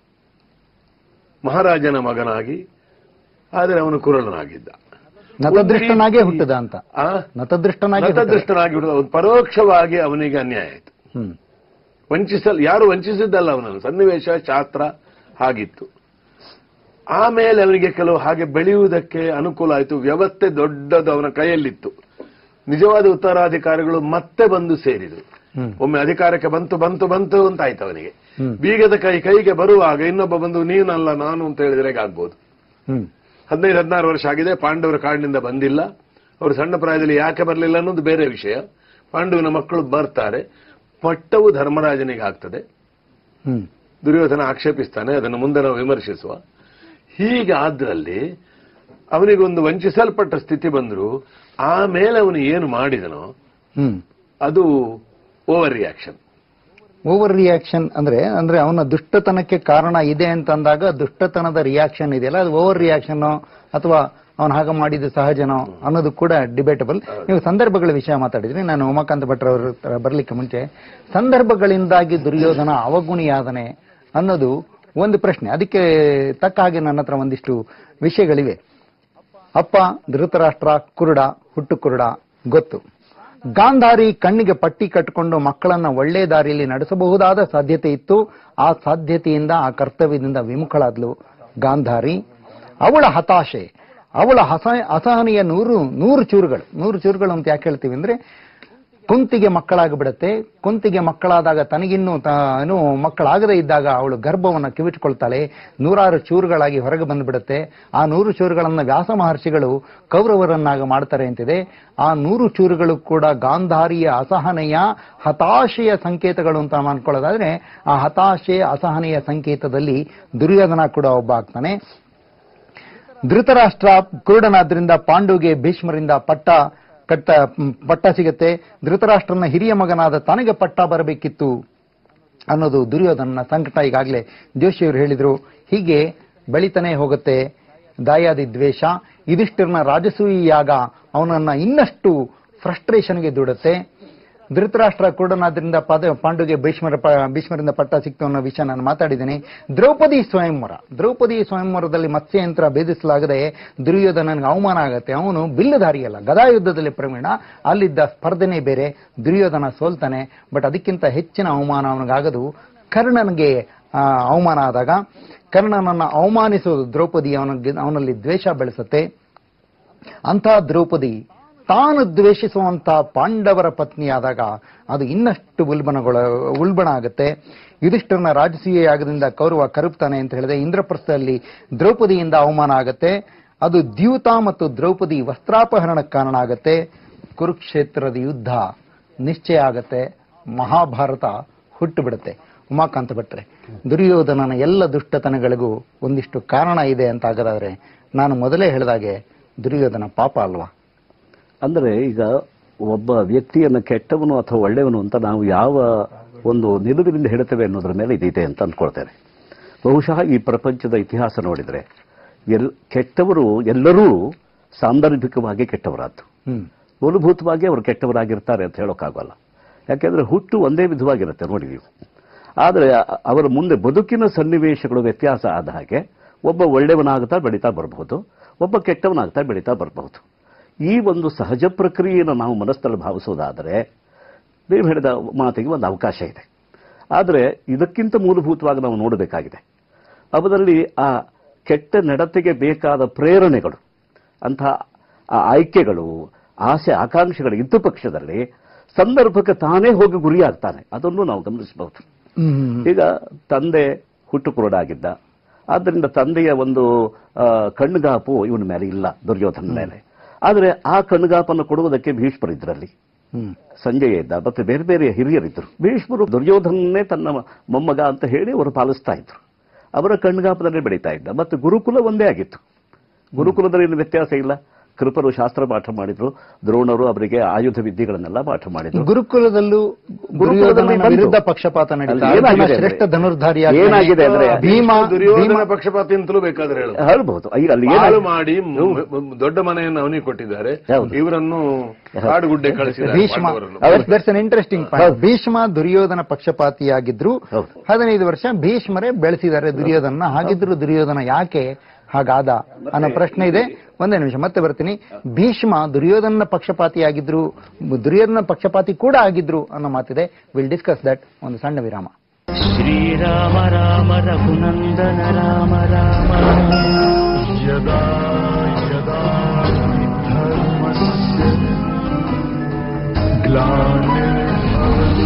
ಮಹಾರಾಜನ ಮಗನಾಗಿ ಆದರೆ ಅವನು ಕುರಳನಾಗಿದ್ದ ನತದೃಷ್ಟನಾಗೇ ಹುಟ್ಟದ ಅಂತ ಆ ನತದೃಷ್ಟನಾಗಿ ಹುಟ್ಟದ. ನತದೃಷ್ಟನಾಗಿ ಹುಟ್ಟಿದ ಅವನು ಪರೋಕ್ಷವಾಗಿ ಅವನಿಗೆ ಅನ್ಯಾಯ ಆಯಿತು ಹ್ಮ್ ವಂಚಿಸಲ್ ಯಾರು ವಂಚಿಸಿದ್ದಲ್ಲ ಅವನನ್ನು ಸನ್ನಿವೇಶ ಶಾಸ್ತ್ರ ಹಾಗಿತ್ತು ಆಮೇಲೆ ಅವನಿಗೆ ಕೆಲವು ಹಾಗೆ ಬೆಳೆಯುವುದಕ್ಕೆ ಅನುಕೂಲ ಆಯಿತು ವ್ಯವಸ್ಥೆ ದೊಡ್ಡದು ಅವನ ಕೈಯಲ್ಲಿತ್ತು ನಿಜವಾದ ಉತ್ತರಾಧಿಕಾರಿಗಳು ಮತ್ತೆ ಬಂದು ಸೇರಿದರು ಹ್ಮ್ ಒಮ್ಮೆ ಅಧಿಕಾರಕ್ಕೆ ಬಂತು ಬಂತು ಬಂತು ಅಂತ ಆಯ್ತು ಅವನಿಗೆ ಹ್ಮ್. ಬೀಗದ ಕೈ ಕೈಗೆ ಬರುವಾಗ ಇನ್ನೊಬ್ಬ ಬಂದು ನೀನಲ್ಲ ನಾನು ಅಂತ ಹೇಳಿದ್ರೆ ಆಗ್ಬೋದು ಹ್ಮ್ ಹದಿನೈದು ಹದಿನಾರು ವರ್ಷ ಆಗಿದೆ ಪಾಂಡವರ ಕಾಡಿನಿಂದ ಬಂದಿಲ್ಲ ಅವರು ಸಣ್ಣ ಪ್ರಾಯದಲ್ಲಿ ಯಾಕೆ ಬರಲಿಲ್ಲ ಅನ್ನೋದು ಬೇರೆ ವಿಷಯ ಪಾಂಡವನ ಮಕ್ಕಳು ಬರ್ತಾರೆ ಪಟ್ಟವು ಧರ್ಮರಾಜನಿಗೆ ಆಗ್ತದೆ ಹ್ಮ್ ದುರ್ಯೋಧನ ಆಕ್ಷೇಪಿಸ್ತಾನೆ ಅದನ್ನು ಮುಂದೆ ನಾವು ವಿಮರ್ಶಿಸುವ ಹೀಗಾದ್ರಲ್ಲಿ ಅವನಿಗೊಂದು ವಂಚಿಸಲ್ಪಟ್ಟ ಸ್ಥಿತಿ ಬಂದ್ರು ಆಮೇಲೆ ಅವನು ಏನು ಮಾಡಿದನೋ ಹ್ಮ್ ಅದು ಓವರ್ ರಿಯಾಕ್ಷನ್ ಓವರ್ ರಿಯಾಕ್ಷನ್ ಅಂದ್ರೆ ಅಂದ್ರೆ ಅವನ ದುಷ್ಟತನಕ್ಕೆ ಕಾರಣ ಇದೆ ಅಂತಂದಾಗ ದುಷ್ಟತನದ ರಿಯಾಕ್ಷನ್ ಇದೆಯಲ್ಲ ಅದು ಓವರ್ ರಿಯಾಕ್ಷನ್ ಅಥವಾ ಅವನು ಹಾಗೆ ಮಾಡಿದ್ದು ಸಹಜನೋ ಅನ್ನೋದು ಕೂಡ ಡಿಬೇಟಬಲ್ ನೀವು ಸಂದರ್ಭಗಳ ವಿಷಯ ಮಾತಾಡಿದ್ರಿ ನಾನು ಉಮಾಕಾಂತ್ ಭಟ್ರವರ ಹತ್ರ ಬರ್ಲಿಕ್ಕೆ ಮುಂಚೆ ಸಂದರ್ಭಗಳಿಂದಾಗಿ ದುರ್ಯೋಧನ ಅವಗುಣಿಯಾದನೆ ಅನ್ನೋದು ಒಂದು ಪ್ರಶ್ನೆ ಅದಕ್ಕೆ ತಕ್ಕ ಹಾಗೆ ನನ್ನ ಹತ್ರ ಒಂದಿಷ್ಟು ವಿಷಯಗಳಿವೆ ಅಪ್ಪ ಧೃತರಾಷ್ಟ್ರ ಕುರುಡ ಹುಟ್ಟು ಕುರುಡ ಗೊತ್ತು ಗಾಂಧಾರಿ ಕಣ್ಣಿಗೆ ಪಟ್ಟಿ ಕಟ್ಟಿಕೊಂಡು ಮಕ್ಕಳನ್ನ ಒಳ್ಳೆ ದಾರಿಯಲ್ಲಿ ನಡೆಸಬಹುದಾದ ಸಾಧ್ಯತೆ ಇತ್ತು ಆ ಸಾಧ್ಯತೆಯಿಂದ ಆ ಕರ್ತವ್ಯದಿಂದ ವಿಮುಖಳಾದ್ಲು ಗಾಂಧಾರಿ ಅವಳ ಹತಾಶೆ ಅವಳ ಹಸ ಅಸಹನೆಯ ನೂರು ನೂರು ಚೂರುಗಳು ನೂರು ಚೂರುಗಳು ಅಂತ ಯಾಕೆ ಹೇಳ್ತೀವಿ ಅಂದ್ರೆ ಕುಂತಿಗೆ ಮಕ್ಕಳಾಗಿಬಿಡುತ್ತೆ ಕುಂತಿಗೆ ಮಕ್ಕಳಾದಾಗ ತನಗಿನ್ನೂ ತ- ಏನು ಮಕ್ಕಳಾಗದೇ ಇದ್ದಾಗ ಅವಳು ಗರ್ಭವನ್ನು ಕಿವಿಟ್ಕೊಳ್ತಾಳೆ ನೂರಾರು ಚೂರುಗಳಾಗಿ ಹೊರಗೆ ಬಂದ್ಬಿಡುತ್ತೆ ಆ ನೂರು ಚೂರುಗಳನ್ನ ವ್ಯಾಸ ಮಹರ್ಷಿಗಳು ಕೌರವರನ್ನಾಗ ಮಾಡ್ತಾರೆ ಅಂತಿದೆ ಆ ನೂರು ಚೂರುಗಳು ಕೂಡ ಗಾಂಧಾರಿಯ ಅಸಹನೆಯ ಹತಾಶೆಯ ಸಂಕೇತಗಳು ಅಂತ ನಾವು ಅನ್ಕೊಳ್ಳೋದಾದ್ರೆ ಆ ಹತಾಶೆ ಅಸಹನೆಯ ಸಂಕೇತದಲ್ಲಿ ದುರ್ಯೋಧನ ಕೂಡ ಒಬ್ಬ ಆಗ್ತಾನೆ ಧೃತರಾಷ್ಟ್ರ ಕುರುಡನಾದ್ರಿಂದ ಪಾಂಡುಗೆ ಭೀಷ್ಮರಿಂದ ಪಟ್ಟ ಕಟ್ಟ ಮ್, ಪಟ್ಟ ಸಿಗುತ್ತೆ ಧೃತರಾಷ್ಟ್ರನ ಹಿರಿಯ ಮಗನಾದ ತನಗೆ ಪಟ್ಟ ಬರಬೇಕಿತ್ತು ಅನ್ನೋದು ದುರ್ಯೋಧನನ ಸಂಕಟ ಈಗಾಗಲೇ ಜೋಶಿಯವರು ಹೇಳಿದ್ರು ಹೀಗೆ ಬೆಳಿತಾನೆ ಹೋಗುತ್ತೆ ದಾಯಾದಿ ದ್ವೇಷ ಇದಿಷ್ಟರನ್ನ ರಾಜಸೂಯಿ ಯಾಗ ಅವನನ್ನ ಇನ್ನಷ್ಟು ಫ್ರಸ್ಟ್ರೇಷನ್ಗೆ ದೂಡುತ್ತೆ ಧೃತರಾಷ್ಟ್ರ ಕುರುಡನಾದ್ರಿಂದ ಪದ ಪಾಂಡುಗೆ ಭೀಷ್ಮರ ಪ- ಭೀಷ್ಮರಿಂದ ಪಟ್ಟ ಸಿಕ್ತು ಅನ್ನೋ ವಿಷಯ ನಾನು ಮಾತಾಡಿದ್ದೀನಿ ದ್ರೌಪದಿ ಸ್ವಯಂವರ ದ್ರೌಪದಿ ಸ್ವಯಂವರದಲ್ಲಿ ಮತ್ಸ್ಯಯಂತ್ರ ಭೇದಿಸಲಾಗದೆ ದುರ್ಯೋಧನನಿಗೆ ಅವಮಾನ ಆಗುತ್ತೆ ಅವನು ಬಿಲ್ಲುಧಾರಿಯಲ್ಲ ಗದಾಯುದ್ಧದಲ್ಲಿ ಪ್ರವೀಣ ಅಲ್ಲಿದ್ದ ಸ್ಪರ್ಧೆನೇ ಬೇರೆ ದುರ್ಯೋಧನ ಸೋಲ್ತಾನೆ ಬಟ್ ಅದಕ್ಕಿಂತ ಹೆಚ್ಚಿನ ಅವಮಾನ ಅವನಿಗಾಗದು ಕರ್ಣನಿಗೆ ಆ, ಅವಮಾನ ಆದಾಗ ಕರ್ಣನನ್ನ ಅವಮಾನಿಸೋದು ದ್ರೌಪದಿ ಅವನಿಗೆ ಅವನಲ್ಲಿ ದ್ವೇಷ ಬೆಳೆಸುತ್ತೆ ಅಂಥ ದ್ರೌಪದಿ ತಾನು ದ್ವೇಷಿಸುವಂತ ಪಾಂಡವರ ಪತ್ನಿಯಾದಾಗ ಅದು ಇನ್ನಷ್ಟು ಉಲ್ಬಣಗೊಳ ಉಲ್ಬಣ ಆಗುತ್ತೆ ಯುಧಿಷ್ಠರನ ರಾಜಸೀಯ ಯಾಗದಿಂದ ಕೌರವ ಕರುಪ್ತಾನೆ ಅಂತ ಹೇಳಿದೆ ಇಂದ್ರಪ್ರಸ್ಥದಲ್ಲಿ ದ್ರೌಪದಿಯಿಂದ ಅವಮಾನ ಆಗುತ್ತೆ ಅದು ದ್ಯೂತ ಮತ್ತು ದ್ರೌಪದಿ ವಸ್ತ್ರಾಪಹರಣಕ್ಕೆ ಕಾರಣ ಆಗುತ್ತೆ ಕುರುಕ್ಷೇತ್ರದ ಯುದ್ಧ ನಿಶ್ಚಯ ಆಗತ್ತೆ ಮಹಾಭಾರತ ಹುಟ್ಟು ಬಿಡುತ್ತೆ ಉಮಾಕಾಂತ ಭಟ್ರೆ ದುರ್ಯೋಧನನ ಎಲ್ಲ ದುಷ್ಟತನಗಳಿಗೂ ಒಂದಿಷ್ಟು ಕಾರಣ ಇದೆ ಅಂತ ಆಗದಾದ್ರೆ ನಾನು ಮೊದಲೇ ಹೇಳಿದಾಗೆ ದುರ್ಯೋಧನ ಪಾಪ ಅಲ್ವಾ ಅಂದರೆ ಈಗ ಒಬ್ಬ ವ್ಯಕ್ತಿಯನ್ನು ಕೆಟ್ಟವನು ಅಥವಾ ಒಳ್ಳೆಯವನು ಅಂತ ನಾವು ಯಾವ ಒಂದು ನಿಲುವಿನಿಂದ ಹೇಳ್ತೇವೆ ಅನ್ನೋದ್ರ ಮೇಲೆ ಇದಿದೆ ಅಂತ ಅಂದ್ಕೊಳ್ತೇನೆ ಬಹುಶಃ ಈ ಪ್ರಪಂಚದ ಇತಿಹಾಸ ನೋಡಿದರೆ ಎಲ್ ಕೆಟ್ಟವರು ಎಲ್ಲರೂ ಸಾಂದರ್ಭಿಕವಾಗಿ ಕೆಟ್ಟವರಾದ್ದು ಹ್ಮ್ ಮೂಲಭೂತವಾಗಿ ಅವರು ಕೆಟ್ಟವರಾಗಿರ್ತಾರೆ ಅಂತ ಹೇಳೋಕ್ಕಾಗಲ್ಲ ಯಾಕೆಂದ್ರೆ ಹುಟ್ಟು ಒಂದೇ ವಿಧವಾಗಿರುತ್ತೆ ನೋಡಿ ನೀವು ಆದರೆ ಅ- ಅವರ ಮುಂದೆ ಬದುಕಿನ ಸನ್ನಿವೇಶಗಳು ವ್ಯತ್ಯಾಸ ಆದ ಹಾಗೆ ಒಬ್ಬ ಒಳ್ಳೆಯವನಾಗ್ತಾ ಬೆಳೀತಾ ಬರಬಹುದು ಒಬ್ಬ ಕೆಟ್ಟವನಾಗ್ತಾ ಬೆಳೀತಾ ಬರಬಹುದು ಈ ಒಂದು ಸಹಜ ಪ್ರಕ್ರಿಯೆಯನ್ನು ನಾವು ಮನಸ್ಸಲ್ಲಿ ಭಾವಿಸೋದಾದರೆ ನೀವು ಹೇಳಿದ ಮಾತಿಗೆ ಒಂದು ಅವಕಾಶ ಇದೆ ಆದರೆ ಇದಕ್ಕಿಂತ ಮೂಲಭೂತವಾಗಿ ನಾವು ನೋಡಬೇಕಾಗಿದೆ ಅವರಲ್ಲಿ ಆ ಕೆಟ್ಟ ನಡತೆಗೆ ಬೇಕಾದ ಪ್ರೇರಣೆಗಳು ಅಂತಹ ಆ ಆಯ್ಕೆಗಳು ಆಸೆ ಆಕಾಂಕ್ಷೆಗಳು ಇದ್ದ ಪಕ್ಷದಲ್ಲಿ ಸಂದರ್ಭಕ್ಕೆ ತಾನೇ ಹೋಗಿ ಗುರಿಯಾಗ್ತಾನೆ ಅದನ್ನು ನಾವು ಗಮನಿಸಬಹುದು ಹ್ಮ್ ಈಗ ತಂದೆ ಹುಟ್ಟು ಕುರುಡಾಗಿದ್ದ ಆದ್ದರಿಂದ ತಂದೆಯ ಒಂದು ಆ, ಕಣ್ಣುಗಾಪು ಇವನ ಮೇಲೆ ಇಲ್ಲ ದುರ್ಯೋಧನ ಮೇಲೆ ಆದರೆ ಆ ಕಣ್ಣುಗಾಪನ್ನು ಕೊಡುವುದಕ್ಕೆ ಭೀಷ್ಮರು ಇದ್ರಲ್ಲಿ ಹ್ಮ್ ಸಂಜಯ ಇದ್ದ ಮತ್ತೆ ಬೇರೆ ಬೇರೆ ಹಿರಿಯರಿದ್ದರು ಭೀಷ್ಮರು ದುರ್ಯೋಧನನ್ನೇ ತನ್ನ ಮೊಮ್ಮಗ ಅಂತ ಹೇಳಿ ಅವರು ಪಾಲಿಸ್ತಾ ಇದ್ರು ಅವರ ಕಣ್ಗಾಪದಲ್ಲೇ ಬೆಳೀತಾ ಇದ್ದ ಮತ್ತು ಗುರುಕುಲ ಒಂದೇ ಆಗಿತ್ತು ಗುರುಕುಲದಲ್ಲಿ ಏನು ವ್ಯತ್ಯಾಸ ಇಲ್ಲ ಕೃಪರು ಶಾಸ್ತ್ರ ಪಾಠ ಮಾಡಿದ್ರು ದ್ರೋಣರು ಅವರಿಗೆ ಆಯುಧ ವಿದ್ಯೆಗಳನ್ನೆಲ್ಲ ಪಾಠ ಮಾಡಿದ್ರು ಗುರುಕುಲದಲ್ಲೂ ಗುರುಕುಲದಲ್ಲಿ ದುರ್ಯೋಧನ ಬಂತು. ವಿರುದ್ಧ ಪಕ್ಷಪಾತ ನಡೀತಾ ಅಲ್ಲಿ ಏನಾಗಿದೆ ಅರ್ಜುನ ಶ್ರೇಷ್ಠ ಅಂದ್ರೆ- ಧನುರ್ಧಾರಿಯಾಗಿ ಏನಾಗಿದೆ ಅಂದ್ರೆ ಭೀಮ ದುರ್ಯೋಧನ ಭೀಮ- ಪಕ್ಷಪಾತಿ ಅಂತಲೂ ಬೇಕಾದ್ರೆ ಹೇಳು ಹೇಳ್ಬಹುದು ಈಗ ಅಲ್ಲಿ ಹಾಳು ಏನಾಗಿದೆ ಮಾಡಿ ಮ್- ಮ್- ದೊಡ್ಡ ಮನೆಯನ್ನು ಅವನಿಗೆ ಕೊಟ್ಟಿದ್ದಾರೆ ಹೌದು. ಇವರನ್ನು ಕಾಡುಗುಡ್ಡೆ ಕಳಿಸಿದ್ದಾರೆ ಭೀಷ್ಮ ಪಾಂಡವರನ್ನು. That's an interesting point Bhishma Duryodhana ಪಕ್ಷಪಾತಿಯಾಗಿದ್ರು ಹೌದು. ಹದಿನೈದು ವರ್ಷ ಭೀಷ್ಮರೇ ಬೆಳೆಸಿದ್ದಾರೆ ದುರ್ಯೋಧನ ಹಾಗಿದ್ರು ದುರ್ಯೋಧನ ಯಾಕೆ ಹಾಗಾದ ಅನ್ನೋ ಪ್ರಶ್ನೆ ಇದೆ ಒಂದೇ ನಿಮಿಷ ಮತ್ತೆ ಬರ್ತೀನಿ ಭೀಷ್ಮ ದುರ್ಯೋಧನ ಪಕ್ಷಪಾತಿಯಾಗಿದ್ರು ದುರ್ಯೋಧನ ಪಕ್ಷಪಾತಿ ಕೂಡ ಆಗಿದ್ರು ಅನ್ನೋ ಮಾತಿದೆ ವಿಲ್ ಡಿಸ್ಕಸ್ ದಟ್ ಒಂದು ಸಣ್ಣ ವಿರಾಮ ಶ್ರೀರಾಮ ರಾಮ ರಘುನಂದನ ರಾಮ ರಾಮ यदा यदा हि धर्मस्य ग्लानिर्भवति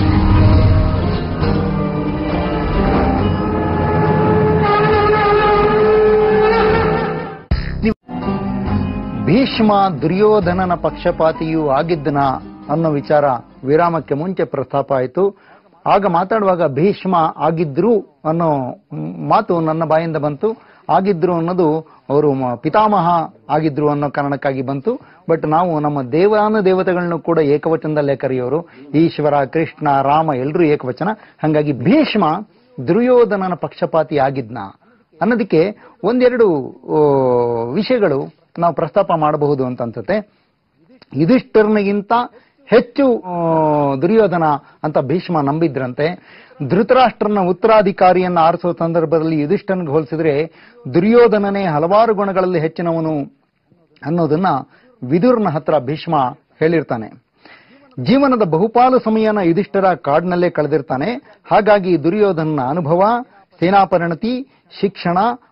ಭೀಷ್ಮ ದುರ್ಯೋಧನನ ಪಕ್ಷಪಾತಿಯೂ ಆಗಿದ್ದನ ಅನ್ನೋ ವಿಚಾರ ವಿರಾಮಕ್ಕೆ ಮುಂಚೆ ಪ್ರಸ್ತಾಪ ಆಯಿತು ಆಗ ಮಾತಾಡುವಾಗ ಭೀಷ್ಮ ಆಗಿದ್ರು ಅನ್ನೋ ಮ್, ಮಾತು ನನ್ನ ಬಾಯಿಂದ ಬಂತು ಆಗಿದ್ರು ಅನ್ನೋದು ಅವರು ಮ- ಪಿತಾಮಹ ಆಗಿದ್ರು ಅನ್ನೋ ಕಾರಣಕ್ಕಾಗಿ ಬಂತು ಬಟ್ ನಾವು ನಮ್ಮ ದೇವಾನು ದೇವತೆಗಳನ್ನು ಕೂಡ ಏಕವಚನದಲ್ಲೇ ಕರೆಯೋರು ಈಶ್ವರ ಕೃಷ್ಣ ರಾಮ ಎಲ್ಲರೂ ಏಕವಚನ ಹಾಗಾಗಿ ಭೀಷ್ಮ ದುರ್ಯೋಧನನ ಪಕ್ಷಪಾತಿ ಆಗಿದ್ನ ಅನ್ನೋದಕ್ಕೆ ಒಂದೆರಡು ಆ, ವಿಷಯಗಳು ನಾವು ಪ್ರಸ್ತಾಪ ಮಾಡಬಹುದು ಅಂತ ಅನ್ಸುತ್ತೆ ಯುಧಿಷ್ಠರ್ನಿಗಿಂತ ಹೆಚ್ಚು ಆ, ದುರ್ಯೋಧನ ಅಂತ ಭೀಷ್ಮ ನಂಬಿದ್ರಂತೆ ಧೃತರಾಷ್ಟ್ರನ ಉತ್ತರಾಧಿಕಾರಿಯನ್ನ ಆರಿಸುವ ಸಂದರ್ಭದಲ್ಲಿ ಯುಧಿಷ್ಠನ್ಗೆ ಹೋಲಿಸಿದ್ರೆ ದುರ್ಯೋಧನನೇ ಹಲವಾರು ಗುಣಗಳಲ್ಲಿ ಹೆಚ್ಚಿನವನು ಅನ್ನೋದನ್ನ ವಿದುರ್ನ ಹತ್ರ ಭೀಷ್ಮ ಹೇಳಿರ್ತಾನೆ ಜೀವನದ ಬಹುಪಾಲು ಸಮಯನ ಯುಧಿಷ್ಠರ ಕಾಡಿನಲ್ಲೇ ಕಳೆದಿರ್ತಾನೆ ಹಾಗಾಗಿ ದುರ್ಯೋಧನನ ಅನುಭವ ಸೇನಾಪರಿಣತಿ ಶಿಕ್ಷಣ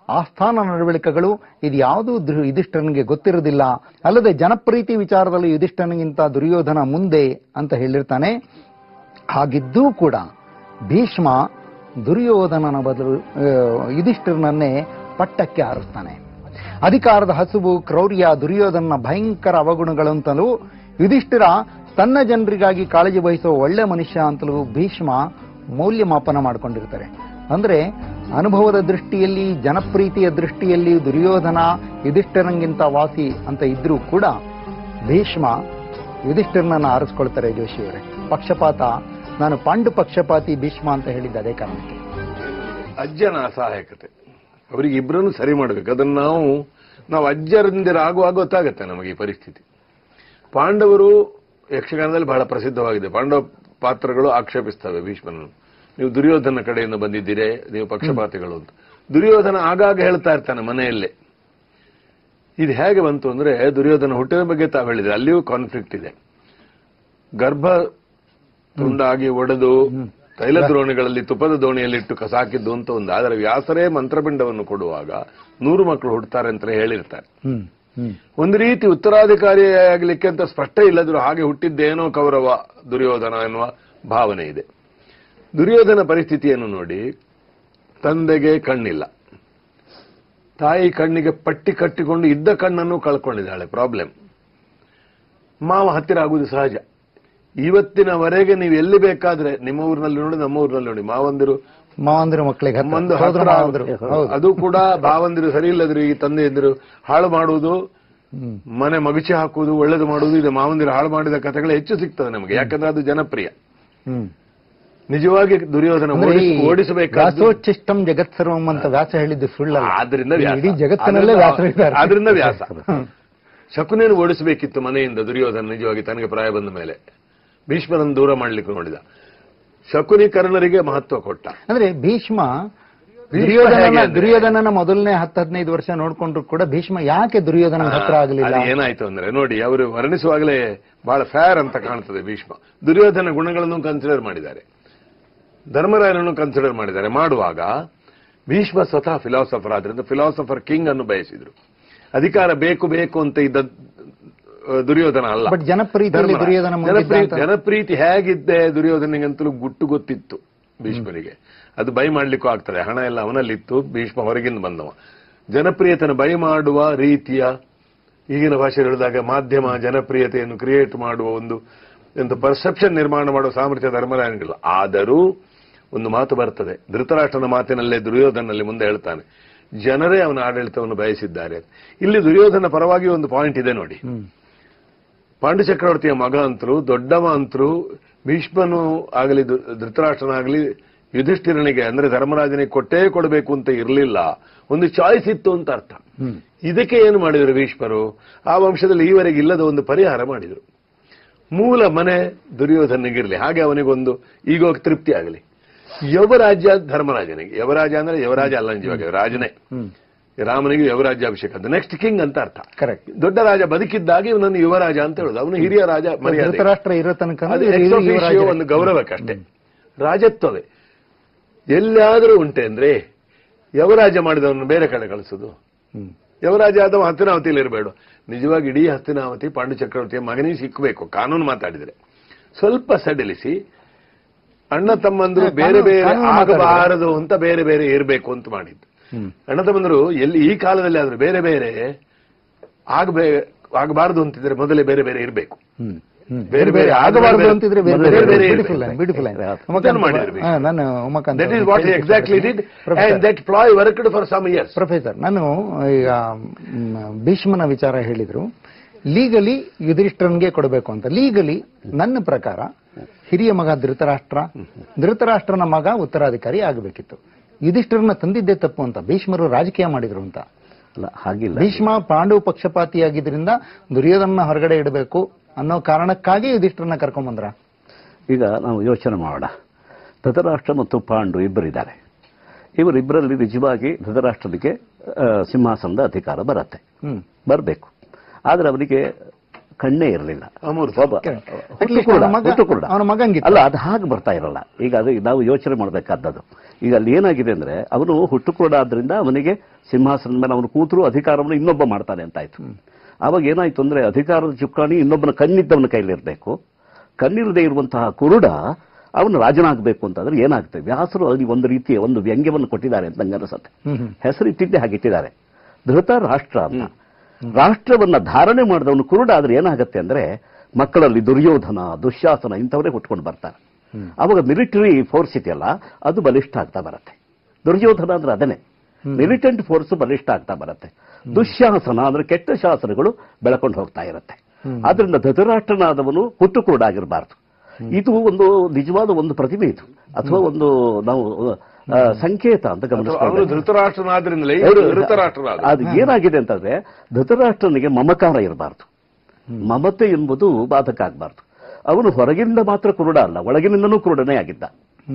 ಆಸ್ಥಾನ ನಡವಳಿಕೆಗಳು ಇದು ಯಾವುದೂ ದು- ಯುಧಿಷ್ಠರನಿಗೆ ಗೊತ್ತಿರುವುದಿಲ್ಲ ಅಲ್ಲದೆ ಜನಪ್ರೀತಿ ವಿಚಾರದಲ್ಲಿ ಯುಧಿಷ್ಠರನಿಗಿಂತ ದುರ್ಯೋಧನ ಮುಂದೆ ಅಂತ ಹೇಳಿರ್ತಾನೆ ಹಾಗಿದ್ದೂ ಕೂಡ ಭೀಷ್ಮ ದುರ್ಯೋಧನನ ಬದಲು ಆ, ಯುಧಿಷ್ಠಿರನನ್ನೇ ಪಟ್ಟಕ್ಕೆ ಹಾರಿಸ್ತಾನೆ ಅಧಿಕಾರದ ಹಸುವು ಕ್ರೌರ್ಯ ದುರ್ಯೋಧನ ಭಯಂಕರ ಅವಗುಣಗಳಂತಲೂ ಯುಧಿಷ್ಠಿರ ತನ್ನ ಜನರಿಗಾಗಿ ಕಾಳಜಿ ವಹಿಸುವ ಒಳ್ಳೆ ಮನುಷ್ಯ ಅಂತಲೂ ಭೀಷ್ಮ ಮೌಲ್ಯಮಾಪನ ಮಾಡಿಕೊಂಡಿರ್ತಾರೆ ಅಂದ್ರೆ ಅನುಭವದ ದೃಷ್ಟಿಯಲ್ಲಿ ಜನಪ್ರೀತಿಯ ದೃಷ್ಟಿಯಲ್ಲಿ ದುರ್ಯೋಧನ ಯುಧಿಷ್ಠಿರಂಗಿಂತ ವಾಸಿ ಅಂತ ಇದ್ರೂ ಕೂಡ ಭೀಷ್ಮ ಯುಧಿಷ್ಠಿರನನ್ನ ಆರಿಸ್ಕೊಳ್ತಾರೆ ಜೋಶಿಯವರೇ ಪಕ್ಷಪಾತ ನಾನು ಪಾಂಡು ಪಕ್ಷಪಾತಿ ಭೀಷ್ಮ ಅಂತ ಹೇಳಿದ್ದೆ ಅದೇ ಕಾರಣಕ್ಕೆ ಅಜ್ಜನ ಅಸಹಾಯಕತೆ ಅವರಿಗೆ ಇಬ್ಬರನ್ನು ಸರಿ ಮಾಡಬೇಕು ಅದನ್ನು ನಾವು ನಾವು ಅಜ್ಜರಿಂದಿರ ಆಗುವಾಗ ಗೊತ್ತಾಗುತ್ತೆ ನಮಗೆ ಈ ಪರಿಸ್ಥಿತಿ ಪಾಂಡವರು ಯಕ್ಷಗಾನದಲ್ಲಿ ಬಹಳ ಪ್ರಸಿದ್ಧವಾಗಿದೆ ಪಾಂಡವ ಪಾತ್ರಗಳು ಆಕ್ಷೇಪಿಸ್ತವೆ ಭೀಷ್ಮನನ್ನು ನೀವು ದುರ್ಯೋಧನ ಕಡೆಯಿಂದ ಬಂದಿದ್ದೀರಿ ನೀವು ಪಕ್ಷಪಾತಿಗಳು ಅಂತ ದುರ್ಯೋಧನ ಆಗಾಗ ಹೇಳ್ತಾ ಇರ್ತಾನೆ ಮನೆಯಲ್ಲೇ ಇದು ಹೇಗೆ ಬಂತು ಅಂದ್ರೆ ದುರ್ಯೋಧನ ಹುಟ್ಟಿನ ಬಗ್ಗೆ ತಾವು ಹೇಳಿದ್ರೆ ಅಲ್ಲಿಯೂ ಕಾನ್ಫ್ಲಿಕ್ಟ್ ಇದೆ ಗರ್ಭ ತುಂಡಾಗಿ ಒಡೆದು ತೈಲ ದ್ರೋಣಿಗಳಲ್ಲಿ ತುಪ್ಪದ ದೋಣಿಯಲ್ಲಿಟ್ಟು ಕಸಾಕಿದ್ದು ಅಂತ ಒಂದು ಆದರೆ ವ್ಯಾಸರೇ ಮಂತ್ರಪಿಂಡವನ್ನು ಕೊಡುವಾಗ ನೂರು ಮಕ್ಕಳು ಹುಡ್ತಾರೆ ಅಂತ ಹೇಳಿರ್ತಾರೆ ಹ್ಮ್ ಹ್ಮ್ ಒಂದು ರೀತಿ ಉತ್ತರಾಧಿಕಾರಿಯಾಗಲಿಕ್ಕೆ ಅಂತ ಸ್ಪಷ್ಟ ಇಲ್ಲದ್ರು ಹಾಗೆ ಹುಟ್ಟಿದ್ದೇನೋ ಕೌರವ ದುರ್ಯೋಧನ ಎನ್ನುವ ಭಾವನೆ ಇದೆ ದುರ್ಯೋಧನ ಪರಿಸ್ಥಿತಿಯನ್ನು ನೋಡಿ ತಂದೆಗೆ ಕಣ್ಣಿಲ್ಲ ತಾಯಿ ಕಣ್ಣಿಗೆ ಪಟ್ಟಿ ಕಟ್ಟಿಕೊಂಡು ಇದ್ದ ಕಣ್ಣನ್ನು ಕಳ್ಕೊಂಡಿದ್ದಾಳೆ ಪ್ರಾಬ್ಲಮ್ ಮಾವ ಹತ್ತಿರ ಆಗುವುದು ಸಹಜ ಇವತ್ತಿನವರೆಗೆ ನೀವು ಎಲ್ಲಿ ಬೇಕಾದ್ರೆ ನಿಮ್ಮ ಊರಿನಲ್ಲಿ ನೋಡಿ ನಮ್ಮ ಊರಿನಲ್ಲಿ ನೋಡಿ ಮಾವಂದಿರು ಮಾವಂದಿರು ಮಕ್ಕಳಿಗೆ ಹತ್ರ, ಒಂದು ಸೋದರ ಹತ್ರ ಮಾವಂದಿರು ಹೌದು ಅದು ಕೂಡ ಭಾವಂದಿರು ಸರಿ ಇಲ್ಲದ್ರು ಈ ತಂದೆ ಇದ್ರು ಹಾಳು ಮಾಡುವುದು ಹ್ಮ್ ಮನೆ ಮಗುಚಿ ಹಾಕುವುದು ಒಳ್ಳೇದು ಮಾಡುವುದು ಇದು ಮಾವಂದಿರು ಹಾಳು ಮಾಡಿದ ಕಥೆಗಳು ಹೆಚ್ಚು ಸಿಗ್ತದೆ ನಮಗೆ ಯಾಕಂದ್ರೆ ಅದು ಜನಪ್ರಿಯ ಹ್ಮ್ ನಿಜವಾಗಿ ದುರ್ಯೋಧನ ಅಂದ್ರೆ ಈ ಓಡಿಸ- ಓಡಿಸಬೇಕಾದ ವ್ಯಾಸೋಚ್ಚಿಷ್ಟಂ ಜಗತ್ ಸರ್ವಂ ಅಂತ ವ್ಯಾಸ ಹೇಳಿದ್ದು ಸುಳ್ಳಲ್ಲ ಆದ್ರಿಂದ ವ್ಯಾಸ ಇಡೀ ಜಗತ್ತಿನಲ್ಲೇ ಆದ್ರಿಂದ- ವ್ಯಾಸ ಇದ್ದಾರೆ ಆದ್ರಿಂದ ವ್ಯಾಸ ಶಕುನೇನು ಓಡಿಸಬೇಕಿತ್ತು ಮನೆಯಿಂದ ದುರ್ಯೋಧನ ನಿಜವಾಗಿ ತನಗೆ ಪ್ರಾಯ ಬಂದ ಮೇಲೆ ಭೀಷ್ಮನನ್ನು ದೂರ ಮಾಡ್ಲಿಕ್ಕೆ ನೋಡಿದ ಶಕುನಿ ಕರ್ಣರಿಗೆ ಮಹತ್ವ ಕೊಟ್ಟ ಅಂದ್ರೆ ಭೀಷ್ಮ ಭೀಷ್ಮ ದುರ್ಯೋಧನನ ಹೇಗೆ ಅಂದ್ರೆ- ದುರ್ಯೋಧನನ ಮೊದಲನೇ ಹತ್ತು ಹದಿನೈದು ವರ್ಷ ನೋಡ್ಕೊಂಡ್ರು ಕೂಡ ಭೀಷ್ಮ ಯಾಕೆ ದುರ್ಯೋಧನ ಹತ್ರ ಆಗಲಿಲ್ಲ ಅದು ಏನಾಯ್ತು ಅಂದ್ರೆ ನೋಡಿ ಅವರು ವರ್ಣಿಸುವಾಗಲೇ ಬಹಳ ಫೇರ್ ಅಂತ ಕಾಣ್ತದೆ ಭೀಷ್ಮ ದುರ್ಯೋಧನ ಗುಣಗಳನ್ನು ಕನ್ಸಿಡರ್ ಮಾಡಿದ್ದಾರೆ ಧರ್ಮರಾಯನನ್ನು ಕನ್ಸಿಡರ್ ಮಾಡಿದ್ದಾರೆ ಮಾಡುವಾಗ ಭೀಷ್ಮ ಸ್ವತಃ ಫಿಲಾಸಫರ್ ಆದ್ರಿಂದ ಫಿಲಾಸಫರ್ ಕಿಂಗ್ ಅನ್ನು ಬಯಸಿದ್ರು ಅಧಿಕಾರ ಬೇಕು ಬೇಕು ಅಂತ ಇದ್ದ ಆ, ದುರ್ಯೋಧನ ಅಲ್ಲ ಬಟ್ ಜನಪ್ರೀತಿಯಲ್ಲಿ ಧರ್ಮರಾಯ. ದುರ್ಯೋಧನ ಮುಂದಿದ್ದ ಜನಪ್ರೀತಿ ಅಂತ- ಜನಪ್ರೀತಿ ಹೇಗಿದ್ದೆ ದುರ್ಯೋಧನಿಗಂತಲೂ ಗುಟ್ಟು ಗೊತ್ತಿತ್ತು ಭೀಷ್ಮನಿಗೆ ಅದು ಬೈ ಮಾಡ್ಲಿಕ್ಕೂ ಆಗ್ತದೆ ಹಣ ಎಲ್ಲ ಅವನಲ್ಲಿತ್ತು ಭೀಷ್ಮ ಹೊರಗಿಂದ ಬಂದವ ಜನಪ್ರಿಯತನ ಬೈ ಮಾಡುವ ರೀತಿಯ ಈಗಿನ ಭಾಷೆ ಹೇಳಿದಾಗ ಮಾಧ್ಯಮ ಜನಪ್ರಿಯತೆಯನ್ನು ಕ್ರಿಯೇಟ್ ಮಾಡುವ ಒಂದು ಒಂದು ಪರ್ಸೆಪ್ಷನ್ ನಿರ್ಮಾಣ ಮಾಡುವ ಸಾಮರ್ಥ್ಯ ಧರ್ಮರಾಯನಿಗಿಲ್ಲ ಆದರೂ ಒಂದು ಮಾತು ಬರ್ತದೆ ಧೃತರಾಷ್ಟ್ರನ ಮಾತಿನಲ್ಲೇ ದುರ್ಯೋಧನಲ್ಲಿ ಮುಂದೆ ಹೇಳ್ತಾನೆ ಜನರೇ ಅವನ ಆಡಳಿತವನ್ನು ಬಯಸಿದ್ದಾರೆ ಇಲ್ಲಿ ದುರ್ಯೋಧನ ಪರವಾಗಿ ಒಂದು ಪಾಯಿಂಟ್ ಇದೆ ನೋಡಿ ಹ್ಮ್. ಪಾಂಡು ಚಕ್ರವರ್ತಿಯ ಮಗ ಅಂತರು ದೊಡ್ಡವ ಅಂತರು ಭೀಷ್ಮನು ಆಗಲಿ ಧೃ- ಧೃತರಾಷ್ಟ್ರನಾಗಲಿ ಯುಧಿಷ್ಠಿರನಿಗೆ ಅಂದ್ರೆ ಧರ್ಮರಾಜನಿಗೆ ಕೊಟ್ಟೇ ಕೊಡಬೇಕು ಅಂತ ಇರಲಿಲ್ಲ ಒಂದು ಚಾಯ್ಸ್ ಇತ್ತು ಅಂತ ಅರ್ಥ ಹ್ಮ್. ಇದಕ್ಕೆ ಏನು ಮಾಡಿದರು ಭೀಷ್ಮರು ಆ ವಂಶದಲ್ಲಿ ಈವರೆಗೆ ಇಲ್ಲದ ಒಂದು ಪರಿಹಾರ ಮಾಡಿದರು ಮೂಲ ಮನೆ ದುರ್ಯೋಧನಿಗಿರಲಿ ಹಾಗೆ ಅವನಿಗೊಂದು ಈಗೋ ತೃಪ್ತಿ ಆಗಲಿ ಯವರಾಜ್ಯ ಧರ್ಮರಾಜನಿಗೆ ಯವರಾಜ ಅಂದ್ರೆ ಯವರಾಜ ಅಲ್ಲ ನಿಜವಾಗಿ ರಾಜನೇ ಹ್ಮ್ ರಾಮನಿಗೆ ಯುವರಾಜ್ಯಾಭಿಷೇಕ ಅಂತ ನೆಕ್ಸ್ಟ್ ಕಿಂಗ್ ಅಂತ ಅರ್ಥ ಕರೆಕ್ಟ್ ದೊಡ್ಡ ರಾಜ ಬದುಕಿದ್ದಾಗ ಇವನನ್ನು ಯುವರಾಜ ಅಂತ ಹೇಳುದು ಅವನು ಹಿರಿಯ ರಾಜ ಮರ್ಯಾದೆ ಧೃತರಾಷ್ಟ್ರ ಇರೋ ತನಕ ಅದು ಇವ್ರು- ex ಇವ್ರು officio ರಾಜರೇ. ಒಂದು ಗೌರವಕ್ಕಷ್ಟೇ ರಾಜತ್ವವೇ ಎಲ್ಲಾದರೂ ಉಂಟೆ ಅಂದ್ರೆ ಯವರಾಜ ಮಾಡಿದವನು ಬೇರೆ ಕಡೆ ಕಳಿಸುದು ಹ್ಮ್. ಯವರಾಜ ಆದವ ಹಸ್ತಿನಾವತಿಯಲ್ಲಿ ಇರಬೇಡ ನಿಜವಾಗಿ ಇಡೀ ಹಸ್ತಿನಾವತಿ ಪಾಂಡು ಚಕ್ರವರ್ತಿಯ ಮಗನಿಗೆ ಸಿಕ್ಕಬೇಕು ಕಾನೂನು ಮಾತಾಡಿದ್ರೆ ಸ್ವಲ್ಪ ಸಡಿಲಿಸಿ ಅಣ್ಣ ತಮ್ಮಂದ್ರು ಹಾ, ಬೇರೆ ಕಾನೂನು- ಬೇರೆ ಕಾನೂನು ಮಾತಾಡಿದ್ರೆ. ಆಗಬಾರದು ಅಂತ ಬೇರೆ ಬೇರೆ ಇರಬೇಕು ಅಂತ ಮಾಡಿದ್ದು ಹ್ಮ್. ಅಣ್ಣ ತಮ್ಮಂದ್ರು ಎಲ್ಲಿ ಈ ಕಾಲದಲ್ಲಿ ಆದ್ರೆ ಬೇರೆ ಬೇರೆ ಆಗಬೇ ಆಗಬಾರದು ಅಂತಿದ್ರೆ ಮೊದಲೇ ಬೇರೆ ಬೇರೆ ಇರಬೇಕು ಹ್ಮ್. ಹ್ಮ್. ಬೇರೆ ಬೇರೆ ಆಗಬಾರದು ಬೇರೆ- ಅಂತಿದ್ರೆ ಬೇರೆ ಬೇರೆ ಬೇರೆ ಬೇರೆ ಬ್ಯೂಟಿಫುಲ್ ಇರ್ಬೇಕು. ಬ್ಯೂಟಿಫುಲ್ ಇದನ್ನು ಮಾಡಿದ್ರು ಹಾ, ನಾನು ಉಮಾಕಾಂತ್ ದಟ್ ಈಸ್ ಅವ್ರನ್ನ ವಾಟ್ ಕೇಳಲಿಕ್ಕೆ exactly did professor. And that ploy worked for some years professor ನಾನು ಈಗ ಮ್, ಭೀಷ್ಮನ ವಿಚಾರ ಹೇಳಿದ್ರು ಲೀಗಲಿ ಯುಧಿಷ್ಠರನ್ಗೆ ಕೊಡಬೇಕು ಅಂತ ಲೀಗಲಿ ನನ್ನ ಪ್ರಕಾರ ಹಿರಿಯ ಮಗ ಧೃತರಾಷ್ಟ್ರ ಧೃತರಾಷ್ಟ್ರನ ಮಗ ಉತ್ತರಾಧಿಕಾರಿ ಆಗಬೇಕಿತ್ತು ಯುಧಿಷ್ಠರನ ತಂದಿದ್ದೇ ತಪ್ಪು ಅಂತ ಭೀಷ್ಮರು ರಾಜಕೀಯ ಮಾಡಿದ್ರು ಅಂತ ಅಲ್ಲ ಹಾಗಿಲ್ಲ ಭೀಷ್ಮ ಪಾಂಡವ ಪಕ್ಷಪಾತಿಯಾಗಿದ್ರಿಂದ ದುರ್ಯೋಧನ ಹೊರಗಡೆ ಇಡಬೇಕು ಅನ್ನೋ ಕಾರಣಕ್ಕಾಗಿ ಯುಧಿಷ್ಠರನ್ನ ಕರ್ಕೊಂಬಂದ್ರ ಈಗ ನಾವು ಯೋಚನೆ ಮಾಡೋಣ ಧೃತರಾಷ್ಟ್ರ ಮತ್ತು ಪಾಂಡು ಇಬ್ಬರಿದ್ದಾರೆ ಇವರಿಬ್ಬರಲ್ಲಿ ನಿಜವಾಗಿ ಧೃತರಾಷ್ಟ್ರನಿಗೆ ಆ, ಸಿಂಹಾಸನದ ಅಧಿಕಾರ ಬರುತ್ತೆ ಹ್ಮ್ ಬರಬೇಕು ಆದರೆ ಅವನಿಗೆ ಕಣ್ಣೇ ಇರಲಿಲ್ಲ ಅಮೂರ್ತ. ಒಬ್ಬ Correct. ಹುಟ್ಟು At least ಕುರುಡ, ಅವನ ಮಗ- ಹುಟ್ಟು ಕುರುಡ. ಅವನ ಮಗಂಗಿತ್ತು. ಅಲ್ಲ ಅದು ಹಾಗೆ ಬರ್ತಾ ಇರಲ್ಲ ಈಗ ಅದು ನಾವು ಯೋಚನೆ ಮಾಡಬೇಕಾದದ್ದು ಈಗ ಅಲ್ಲಿ ಏನಾಗಿದೆ ಅಂದ್ರೆ ಅವನು ಹುಟ್ಟು ಕುರುಡ ಆದ್ರಿಂದ ಅವನಿಗೆ ಸಿಂಹಾಸನದ ಮೇಲೆ ಅವನು ಕೂತರು ಅಧಿಕಾರವನ್ನು ಇನ್ನೊಬ್ಬ ಮಾಡ್ತಾನೆ ಅಂತ ಆಯ್ತು ಆವಾಗ ಏನಾಯ್ತು ಅಂದ್ರೆ ಅಧಿಕಾರದ ಚುಕ್ಕಾಣಿ ಇನ್ನೊಬ್ಬನ ಕಣ್ಣಿದ್ದವನ ಕೈಲಿರಬೇಕು ಕಣ್ಣಿರದೇ ಇರುವಂತಹ ಕುರುಡ ಅವನು ರಾಜನಾಗಬೇಕು ಅಂತಂದ್ರೆ ಏನಾಗುತ್ತೆ ವ್ಯಾಸರು ಅಲ್ಲಿ ಒಂದು ರೀತಿಯ ಒಂದು ವ್ಯಂಗ್ಯವನ್ನು ಕೊಟ್ಟಿದ್ದಾರೆ ಅಂತ ನಂಗೆ ಅನಿಸುತ್ತೆ ಹೆಸರಿಟ್ಟಿದ್ದೆ ಹಾಗಿಟ್ಟಿದ್ದಾರೆ ಧೃತ ರಾಷ್ಟ್ರ ಅಂತ ರಾಷ್ಟ್ರವನ್ನ ಧಾರಣೆ ಮಾಡಿದವನು ಕುರುಡ ಆದ್ರೆ ಏನಾಗುತ್ತೆ ಅಂದ್ರೆ ಮಕ್ಕಳಲ್ಲಿ ದುರ್ಯೋಧನ ದುಶ್ಯಾಸನ ಇಂಥವರೇ ಹುಟ್ಕೊಂಡು ಬರ್ತಾರೆ ಅವಾಗ ಮಿಲಿಟರಿ ಫೋರ್ಸ್ ಇದೆಯಲ್ಲ ಅದು ಬಲಿಷ್ಠ ಆಗ್ತಾ ಬರುತ್ತೆ ದುರ್ಯೋಧನ ಅಂದ್ರೆ ಅದನ್ನೇ ಮಿಲಿಟೆಂಟ್ ಫೋರ್ಸ್ ಬಲಿಷ್ಠ ಆಗ್ತಾ ಬರುತ್ತೆ ದುಶ್ಯಾಸನ ಅಂದ್ರೆ ಕೆಟ್ಟ ಶಾಸನಗಳು ಬೆಳಕೊಂಡು ಹೋಗ್ತಾ ಇರುತ್ತೆ ಆದ್ರಿಂದ ಧೃತರಾಷ್ಟ್ರನಾದವನು ಹುಟ್ಟು ಕುರುಡಾಗಿರಬಾರ್ದು ಇದು ಒಂದು ನಿಜವಾದ ಒಂದು ಪ್ರತಿಮೆ ಇದು ಅಥವಾ ಒಂದು ನಾವು ಆ, ಸಂಕೇತ ಅಂತ ಅವನು ಗಮನಿಸ್ಕೊಂಡು ಧೃತರಾಷ್ಟ್ರನಾದ್ರಿಂದಲೇ ಹೌದು. ಧೃತರಾಷ್ಟ್ರನಾದ ಅದು ಏನಾಗಿದೆ ಅಂತಂದ್ರೆ ಧೃತರಾಷ್ಟ್ರನಿಗೆ ಮಮಕಾರ ಇರಬಾರ್ದು ಮಮತೆ ಎಂಬುದು ಬಾಧಕ ಆಗಬಾರ್ದು ಅವನು ಹೊರಗಿಂದ ಮಾತ್ರ ಕುರುಡ ಅಲ್ಲ ಒಳಗಿನಿಂದನೂ ಕುರುಡನೇ ಆಗಿದ್ದ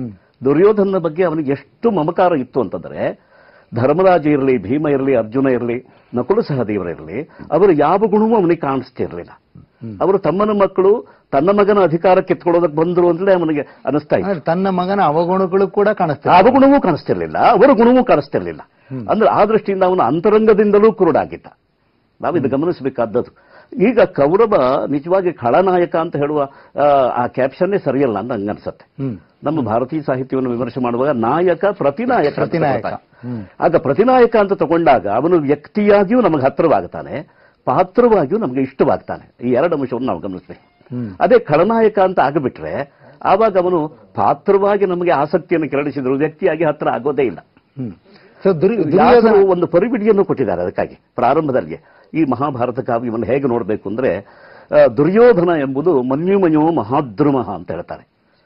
ದುರ್ಯೋಧನ ಬಗ್ಗೆ ಅವನಿಗೆ ಎಷ್ಟು ಮಮಕಾರ ಇತ್ತು ಅಂತಂದ್ರೆ ಧರ್ಮರಾಜ ಇರಲಿ ಭೀಮ ಇರಲಿ ಅರ್ಜುನ ಇರಲಿ ನಕುಲ ಸಹದೇವರ ಇರಲಿ ಅವರ ಯಾವ ಗುಣವೂ ಅವನಿಗೆ ಕಾಣಿಸ್ತಿರ್ಲಿಲ್ಲ ಅವರು ತಮ್ಮನ ಮಕ್ಕಳು ತನ್ನ ಮಗನ ಅಧಿಕಾರ ಕಿತ್ಕೊಳ್ಳೋದಕ್ಕೆ ಬಂದರು ಅಂತಲೇ ಅವನಿಗೆ ಅನಿಸ್ತಾ ಇತ್ತು ಆದ್ರೆ ತನ್ನ ಮಗನ ಅವಗುಣಗಳು ಕೂಡ ಕಾಣಿಸ್ತವೆ ಯಾವ ಗುಣವೂ ಕಾಣಿಸ್ತಿರ್ಲಿಲ್ಲ ಅವರ ಗುಣವೂ ಕಾಣಿಸ್ತಿರ್ಲಿಲ್ಲ ಅಂದ್ರೆ ಆ ದೃಷ್ಟಿಯಿಂದ ಅವನ ಅಂತರಂಗದಿಂದಲೂ ಕುರುಡಾಗಿದ್ದ ನಾವಿದು ಗಮನಿಸಬೇಕಾದದ್ದು ಈಗ ಕೌರವ ನಿಜವಾಗಿ ಖಳನಾಯಕ ಅಂತ ಹೇಳುವ ಆ, ಆ ಕ್ಯಾಪ್ಷನ್ನೇ ಸರಿಯಲ್ಲ ಅಂತ ನಂಗನ್ಸುತ್ತೆ ನಮ್ಮ ಭಾರತೀಯ ಸಾಹಿತ್ಯವನ್ನು ವಿಮರ್ಶೆ ಮಾಡುವಾಗ ನಾಯಕ ಪ್ರತಿನಾಯಕ ಅಂತ ಪ್ರತಿನಾಯಕ. ತಗೊಳ್ತಾರೆ. ಆಗ ಪ್ರತಿನಾಯಕ ಅಂತ ತಗೊಂಡಾಗ ಅವನು ವ್ಯಕ್ತಿಯಾಗಿಯೂ ನಮಗೆ ಹತ್ತಿರವಾಗ್ತಾನೆ ಪಾತ್ರವಾಗಿಯೂ ನಮಗೆ ಇಷ್ಟವಾಗ್ತಾನೆ ಈ ಎರಡು ಅಂಶವನ್ನು ನಾವು ಗಮನಿಸ್ಬೇಕು ಅದೇ ಖಳನಾಯಕ ಅಂತ ಆಗಿಬಿಟ್ರೆ ಆವಾಗ ಅವನು ಪಾತ್ರವಾಗಿ ನಮಗೆ ಆಸಕ್ತಿಯನ್ನು ಕೆರಳಿಸಿದ್ರು ವ್ಯಕ್ತಿಯಾಗಿ ಹತ್ರ ಆಗೋದೇ ಇಲ್ಲ ಸೊ ದುರ್ಯೋಧನ ವ್ಯಾಸರು ಒಂದು ಪರಿಬಿಡಿಯನ್ನು ಕೊಟ್ಟಿದ್ದಾರೆ ಅದಕ್ಕಾಗಿ ಪ್ರಾರಂಭದಲ್ಲಿ ಈ ಮಹಾಭಾರತ ಕಾವ್ಯವನ್ನು ಹೇಗೆ ನೋಡಬೇಕು ಅಂದ್ರೆ ಆ, ದುರ್ಯೋಧನ ಎಂಬುದು ಮನ್ಯುಮಯೋ ಮಹಾದ್ರುಮಃ ಅಂತ ಹೇಳ್ತಾರೆ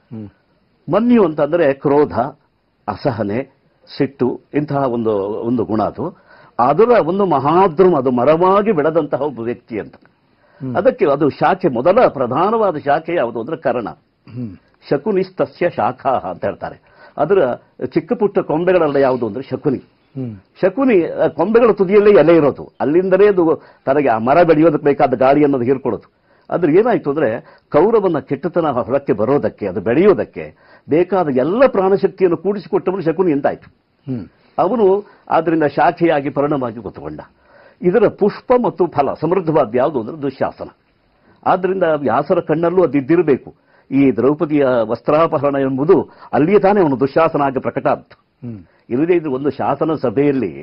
ಮನ್ಯು ಅಂತಂದ್ರೆ ಕ್ರೋಧ ಅಸಹನೆ ಸಿಟ್ಟು ಇಂತಹ ಒಂದು ಒಂದು ಗುಣ ಅದು ಅದರ ಒಂದು ಮಹಾದ್ರುಮ ಅದು ಮರವಾಗಿ ಬೆಳೆದಂತಹ ಒಬ್ಬ ವ್ಯಕ್ತಿ ಅಂತ ಅದಕ್ಕೆ ಅದು ಶಾಖೆ ಮೊದಲ ಪ್ರಧಾನವಾದ ಶಾಖೆ ಯಾವುದು ಅಂದ್ರೆ ಕರ್ಣ ಶಕುನಿಸ್ತಸ್ಯ ಶಾಖಾ ಅಂತ ಹೇಳ್ತಾರೆ ಅದರ ಚಿಕ್ಕ ಪುಟ್ಟ ಕೊಂಬೆಗಳೆಲ್ಲ ಯಾವುದು ಅಂದ್ರೆ ಶಕುನಿ ಶಕುನಿ ಆ, ಕೊಂಬೆಗಳ ತುದಿಯಲ್ಲೇ ಎಲೆ ಇರೋದು ಅಲ್ಲಿಂದಲೇ ಅದು ತನಗೆ ಆ ಮರ ಬೆಳೆಯೋದಕ್ಕೆ ಬೇಕಾದ ಗಾಳಿ ಅನ್ನೋದು ಹೀರ್ಕೊಳ್ಳೋದು ಅದ್ರ ಏನಾಯ್ತು ಅಂದ್ರೆ ಕೌರವನ ಕೆಟ್ಟತನ ಹೊರಕ್ಕೆ ಬರೋದಕ್ಕೆ ಅದು ಬೆಳೆಯೋದಕ್ಕೆ ಬೇಕಾದ ಎಲ್ಲ ಪ್ರಾಣಶಕ್ತಿಯನ್ನು ಕೂಡಿಸಿಕೊಟ್ಟವನು ಶಕುನಿ ಎಂತಾಯ್ತು ಅವನು ಆದ್ರಿಂದ ಶಾಖೆಯಾಗಿ ಪರಿಣಾಮವಾಗಿ ಗೊತ್ತುಕೊಂಡ ಇದರ ಪುಷ್ಪ ಮತ್ತು ಫಲ ಸಮೃದ್ಧವಾದ ಯಾವುದು ಅಂದ್ರೆ ದುಶ್ಯಾಸನ ಆದ್ರಿಂದ ವ್ಯಾಸರ ಕಣ್ಣಲ್ಲೂ ಅದಿದ್ದಿರಬೇಕು ಈ ದ್ರೌಪದಿಯ ವಸ್ತ್ರಾಪಹರಣ ಎಂಬುದು ಅಲ್ಲಿಯೇ ತಾನೇ ಅವನು ದುಶ್ಯಾಸನ ಆಗಿ ಪ್ರಕಟ ಆದ್ದು ಇಲ್ಲದೇ ಇದು ಒಂದು ಶಾಸನ ಸಭೆಯಲ್ಲಿ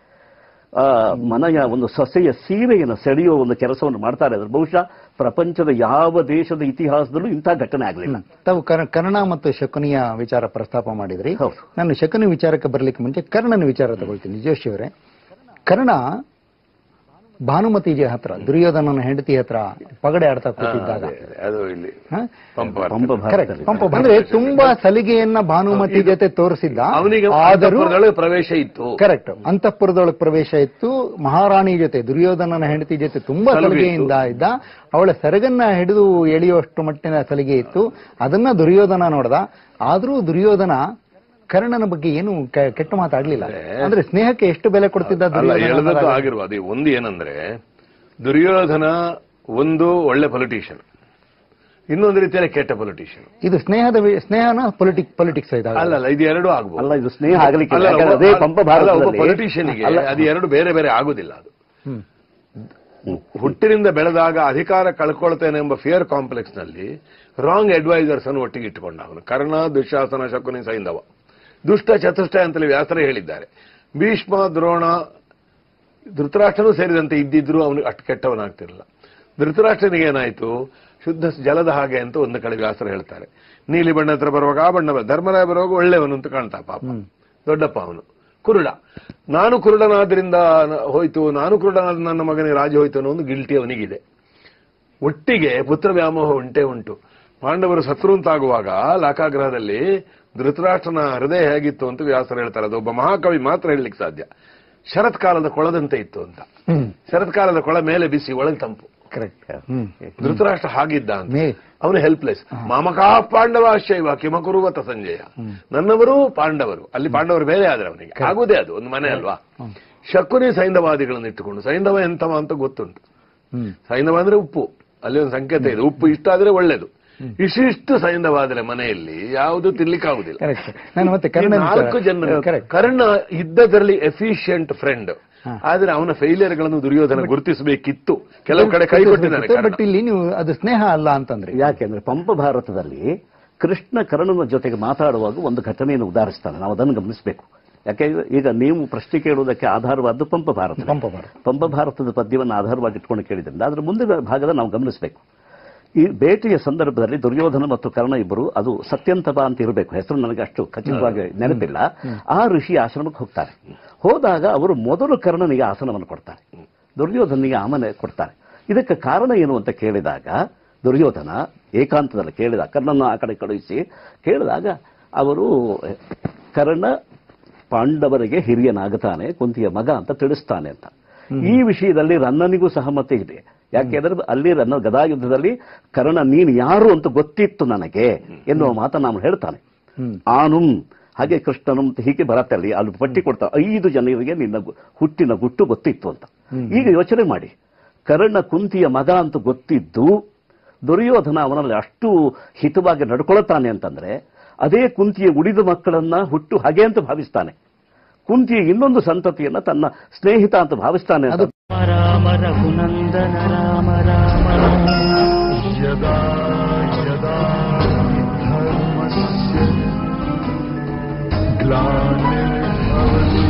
ಆ, ಮನೆಯ ಒಂದು ಸೊಸೆಯ ಸೀರೆಯನ್ನು ಸೆಳೆಯುವ ಒಂದು ಕೆಲಸವನ್ನು ಮಾಡ್ತಾರೆ ಅದ್ರ ಬಹುಶಃ ಪ್ರಪಂಚದ ಯಾವ ದೇಶದ ಇತಿಹಾಸದಲ್ಲೂ ಇಂಥ ಘಟನೆ ಆಗಲಿಲ್ಲ ತಾವು ಕರ್- ಕರ್ಣ ಮತ್ತು ಶಕುನಿಯ ವಿಚಾರ ಪ್ರಸ್ತಾಪ ಮಾಡಿದ್ರಿ ಹೌದು. ನಾನು ಶಕುನಿ ವಿಚಾರಕ್ಕೆ ಬರ್ಲಿಕ್ಕೆ ಮುಂಚೆ ಕರ್ಣನ ವಿಚಾರ ತಗೊಳ್ತೀನಿ ಜೋಶಿ ಅವರೇ ಕರ್ಣ ಭಾನುಮತಿಜಿ ಹತ್ರ ದುರ್ಯೋಧನನ ಹೆಂಡತಿ ಹತ್ರ ಪಗಡೆ ಆಡ್ತಾ ಕೂತಿದ್ದಾಗ ಅದು ಇಲ್ಲಿ ಹ? ಪಂಪ ಪಂಪ ಕರೆಕ್ಟ್ ಭಾರತದಲ್ಲಿ. ಪಂಪ ಅಂದ್ರೆ ತುಂಬಾ ಸಲಿಗೆಯನ್ನ ಭಾನುಮತಿ ಜೊತೆ ತೋರಿಸಿದ್ದ ಅವನಿಗೆ ಆದರೂ ಅಂತಃಪುರದೊಳಗೆ ಪ್ರವೇಶ ಇತ್ತು ಕರೆಕ್ಟ್ ಅಂತಃಪುರದೊಳಗೆ ಪ್ರವೇಶ ಇತ್ತು ಮಹಾರಾಣಿ ಜೊತೆ ದುರ್ಯೋಧನನ ಹೆಂಡತಿ ಜೊತೆ ತುಂಬಾ ಸಲುಗೆ ಸಲಿಗೆಯಿಂದ ಇದ್ದ ಅವಳ ಸೆರಗನ್ನ ಹಿಡಿದು ಎಳೆಯುವಷ್ಟು ಮಟ್ಟಿನ ಸಲಿಗೆ ಇತ್ತು ಅದನ್ನ ದುರ್ಯೋಧನ ನೋಡ್ದ ಆದ್ರೂ ದುರ್ಯೋಧನ ಕರ್ಣನ ಬಗ್ಗೆ ಏನು ಕೆ- ಕೆಟ್ಟ ಮಾತಾಡ್ಲಿಲ್ಲ ಅಂದ್ರೆ ಸ್ನೇಹಕ್ಕೆ ಎಷ್ಟು ಬೆಲೆ ಕೊಡ್ತಿದ್ದ ಅಲ್ಲ ದುರ್ಯೋಧನ ಎಳೆದದ್ದು ಅನ್ನೋದಾಗ- ಆಗಿರುವ ಅದು ಒಂದು ಏನಂದ್ರೆ ದುರ್ಯೋಧನ ಒಂದು ಒಳ್ಳೆ ಪೊಲಿಟಿಷಿಯನ್ ಇನ್ನೊಂದು ರೀತಿಯಲ್ಲಿ ಕೆಟ್ಟ ಪೊಲಿಟಿಷಿಯನ್ ಇದು ಸ್ನೇಹದ ವಿ- ಸ್ನೇಹನ ಪೊಲಿಟಿಕ್ ಪೊಲಿಟಿಕ್ಸ್ ಇದಾಗ ಅಲ್ಲ ಅಲ್ಲ ಇದು ಎರಡು ಆಗ್ಬೋದು ಅಲ್ಲ ಇದು ಸ್ನೇಹ ಆಗಲಿಕ್ಕೆ ಅಲ್ಲ, ಒಬ್ಬ- ಅದೇ ಪಂಪ ಅಲ್ಲ, ಒಬ್ಬ ಭಾರತದಲ್ಲಿ ಪೊಲಿಟಿಷಿಯನ್ಗೆ ಅಲ್ಲ, ಅದು ಎರಡು ಬೇರೆ ಬೇರೆ ಆಗುದಿಲ್ಲ ಅದು ಹ್ಮ್. ಹುಟ್ಟಿನಿಂದ ಬೆಳೆದಾಗ ಅಧಿಕಾರ ಕಳ್ಕೊಳ್ತೇನೆ ಎಂಬ ಫಿಯರ್ ಕಾಂಪ್ಲೆಕ್ಸ್ ನಲ್ಲಿ ರಾಂಗ್ ಅಡ್ವೈಸರ್ಸ್ ಅನ್ನು ಒಟ್ಟಿಗೆ ಇಟ್ಟುಕೊಂಡ ಅವನು ಕರ್ಣ ದುಶ್ಯಾಸನ ಶಕುನಿ ಸೈಂಧವ ದುಷ್ಟ ಚತುಷ್ಟ ಅಂತಲೇ ವ್ಯಾಸರೇ ಹೇಳಿದ್ದಾರೆ ಭೀಷ್ಮ ದ್ರೋಣ ಧೃತರಾಷ್ಟ್ರನೂ ಸೇರಿದಂತೆ ಇದ್ದಿದ್ರು ಅವನು ಅಷ್ಟು ಕೆಟ್ಟವನಾಗ್ತಿರಲಿಲ್ಲ ಧೃತರಾಷ್ಟ್ರನಿಗೆ ಏನಾಯ್ತು ಶುದ್ಧ ಜಲದ ಹಾಗೆ ಅಂತ ಒಂದು ಕಡೆ ವ್ಯಾಸರು ಹೇಳ್ತಾರೆ ನೀಲಿ ಬಣ್ಣ ಹತ್ರ ಬರುವಾಗ ಆ ಬಣ್ಣ ಬರ- ಧರ್ಮರಾಯ ಬರುವಾಗ ಒಳ್ಳೆಯವನು ಅಂತ ಕಾಣ್ತಾ ಪಾಪ ದೊಡ್ಡಪ್ಪ ಅವನು ಕುರುಡ ನಾನು ಕುರುಡನಾದ್ರಿಂದ ನ- ಹೋಯ್ತು ನಾನು ಕುರುಡನಾದ ನನ್ನ ಮಗನಿಗೆ ರಾಜ ಹೋಯ್ತು ಅನ್ನೋ ಒಂದು ಗಿಲ್ಟಿ ಅವನಿಗಿದೆ ಒಟ್ಟಿಗೆ ಪುತ್ರ ವ್ಯಾಮೋಹ ಉಂಟೇ ಉಂಟು ಪಾಂಡವರು ಶತ್ರು ಅಂತಾಗುವಾಗ ಲಾಕಾಗ್ರಹದಲ್ಲಿ ಧೃತರಾಷ್ಟ್ರನ ಹೃದಯ ಹೇಗಿತ್ತು ಅಂತ ವ್ಯಾಸರು ಹೇಳ್ತಾರೆ ಅದು ಒಬ್ಬ ಮಹಾಕವಿ ಮಾತ್ರ ಹೇಳಲಿಕ್ಕೆ ಸಾಧ್ಯ ಶರತ್ಕಾಲದ ಕೊಳದಂತೆ ಇತ್ತು ಅಂತ ಹ್ಮ್ ಶರತ್ಕಾಲದ ಕೊಳ ಮೇಲೆ ಬಿಸಿ ಒಳಗೆ ತಂಪು ಕರೆಕ್ಟ್ ಹ್ಮ್ ಧೃತರಾಷ್ಟ್ರ ಹಾಗಿದ್ದ ಅಂತ ಮೇ ಅವನು ಹೆಲ್ಪ್ಲೆಸ್ ಮಾಮಕಾ ಪಾಂಡವ ಶೈವ ಕಿಮಕುರುವತ ಸಂಜಯ ನನ್ನವರು ಪಾಂಡವರು ಅಲ್ಲಿ ಪಾಂಡವರು ಬೇರೆ ಆದ್ರೆ ಅವನಿಗೆ ಆಗುದೇ ಅದು ಒಂದು ಮನೆ ಅಲ್ವಾ ಶಕುನಿ ಸೈಂಧವಾದಿಗಳನ್ನು ಇಟ್ಟುಕೊಂಡು ಸೈಂಧವ ಎಂತವ ಅಂತ ಗೊತ್ತುಂಟು ಹ್ಮ್ ಸೈಂಧವ ಅಂದ್ರೆ ಉಪ್ಪು ಅಲ್ಲಿ ಒಂದು ಸಂಕೇತ ಇದೆ ಉಪ್ಪು ಇಷ್ಟ ಆದ್ರೆ ಒಳ್ಳೇದು ಇಷ್ಟಿಷ್ಟು ಸೈಂಧವಾದ್ರೆ ಮನೆಯಲ್ಲಿ ಯಾವುದು ತಿನ್ಲಿಕ್ಕಾಗುದಿಲ್ಲ ಕರೆಕ್ಟ್ ನಾನು ಮತ್ತೆ ಈ ಕರ್ಣ ನಾಲ್ಕು ಜನ ಕರೆಕ್ಟ್ ಕರ್ಣ ಇದ್ದದರಲ್ಲಿ ಎಫಿಷಿಯಂಟ್ ಫ್ರೆಂಡ್ ಆದ್ರೆ ಅವನ ಫೇಲಿಯರ್ ಗಳನ್ನು ದುರ್ಯೋಧನ ಗುರುತಿಸಬೇಕಿತ್ತು ಕೆಲವು ಕಡೆ ಕೈ ಕೊಟ್ಟಿದ್ದಾನೆ ಕರ್ಣ. ಬಟ್ ಇಲ್ಲಿ ನೀವು ಅದು ಸ್ನೇಹ ಅಲ್ಲ ಅಂತಂದ್ರೆ ಯಾಕೆಂದ್ರೆ ಪಂಪ ಭಾರತದಲ್ಲಿ ಕೃಷ್ಣ ಕರ್ಣನ ಜೊತೆಗೆ ಮಾತಾಡುವಾಗ ಒಂದು ಘಟನೆಯನ್ನು ಉದಾಹರಿಸ್ತಾನೆ ನಾವು ಅದನ್ನು ಗಮನಿಸಬೇಕು ಯಾಕೆಂದ್ರೆ ಈಗ ನೀವು ಪ್ರಶ್ನೆ ಕೇಳುವುದಕ್ಕೆ ಆಧಾರವಾದ್ದು ಪಂಪ ಭಾರತ ಪಂಪ ಭಾರತ. ಪಂಪ ಭಾರತದ ಪದ್ಯವನ್ನು ಆಧಾರವಾಗಿ ಇಟ್ಕೊಂಡು ಕೇಳಿದ್ರಿಂದ ಅದರ ಮುಂದಿನ ಭಾಗದ ನಾವು ಗಮನಿಸಬೇಕು ಈ ಭೇಟಿಯ ಸಂದರ್ಭದಲ್ಲಿ ದುರ್ಯೋಧನ ಮತ್ತು ಕರ್ಣ ಇಬ್ಬರು ಅದು ಸತ್ಯಂತಪ ಅಂತ ಇರಬೇಕು ಹೆಸರು ನನಗೆ ಅಷ್ಟು ಖಚಿತವಾಗಿ ನೆನಪಿಲ್ಲ ಆ ಋಷಿ ಆಶ್ರಮಕ್ಕೆ ಹೋಗ್ತಾರೆ ಹೋದಾಗ ಅವರು ಮೊದಲು ಕರ್ಣನಿಗೆ ಆಸನವನ್ನು ಕೊಡ್ತಾರೆ ದುರ್ಯೋಧನಿಗೆ ಆಮನೆ ಕೊಡ್ತಾರೆ ಇದಕ್ಕೆ ಕಾರಣ ಏನು ಅಂತ ಕೇಳಿದಾಗ ದುರ್ಯೋಧನ ಏಕಾಂತದಲ್ಲಿ ಕೇಳಿದ ಕರ್ಣನ ಆ ಕಡೆ ಕಳುಹಿಸಿ ಕೇಳಿದಾಗ ಅವರು ಕರ್ಣ ಪಾಂಡವರಿಗೆ ಹಿರಿಯನಾಗುತ್ತಾನೆ ಕುಂತಿಯ ಮಗ ಅಂತ ತಿಳಿಸ್ತಾನೆ ಅಂತ ಈ ವಿಷಯದಲ್ಲಿ ರನ್ನನಿಗೂ ಸಹಮತಿ ಇದೆ ಯಾಕೆಂದ್ರೆ ಅಲ್ಲಿ ರನ್ನ ಗದಾಯುದ್ಧದಲ್ಲಿ ಕರ್ಣ ನೀನು ಯಾರು ಅಂತ ಗೊತ್ತಿತ್ತು ನನಗೆ ಎನ್ನುವ ಮಾತನ್ನು ಅವನು ಹೇಳ್ತಾನೆ ಆನುಂ ಹಾಗೆ ಕೃಷ್ಣನು ಅಂತ ಹೀಗೆ ಬರತ್ತೆ ಅಲ್ಲಿ ಅಲ್ಲಿ ಪಟ್ಟಿ ಕೊಡ್ತಾ ಐದು ಜನರಿಗೆ ನಿನ್ನ ಗು- ಹುಟ್ಟಿನ ಗುಟ್ಟು ಗೊತ್ತಿತ್ತು ಅಂತ ಈಗ ಯೋಚನೆ ಮಾಡಿ ಕರ್ಣ ಕುಂತಿಯ ಮಗ ಅಂತ ಗೊತ್ತಿದ್ದು ದುರ್ಯೋಧನ ಅವನಲ್ಲಿ ಅಷ್ಟು ಹಿತವಾಗಿ ನಡ್ಕೊಳ್ತಾನೆ ಅಂತಂದ್ರೆ ಅದೇ ಕುಂತಿಯ ಉಳಿದ ಮಕ್ಕಳನ್ನ ಹುಟ್ಟು ಹಾಗೆ ಅಂತ ಭಾವಿಸ್ತಾನೆ ಕುಂತಿಯ ಇನ್ನೊಂದು ಸಂತತಿಯನ್ನ ತನ್ನ ಸ್ನೇಹಿತ ಅಂತ ಭಾವಿಸ್ತಾನೆ ಅಂತ ರಾಮ ರಘುನಂದನ ರಾಮ ರಾಮ ರಾಮ यदा यदा धर्मस्य ग्लानिर्भवति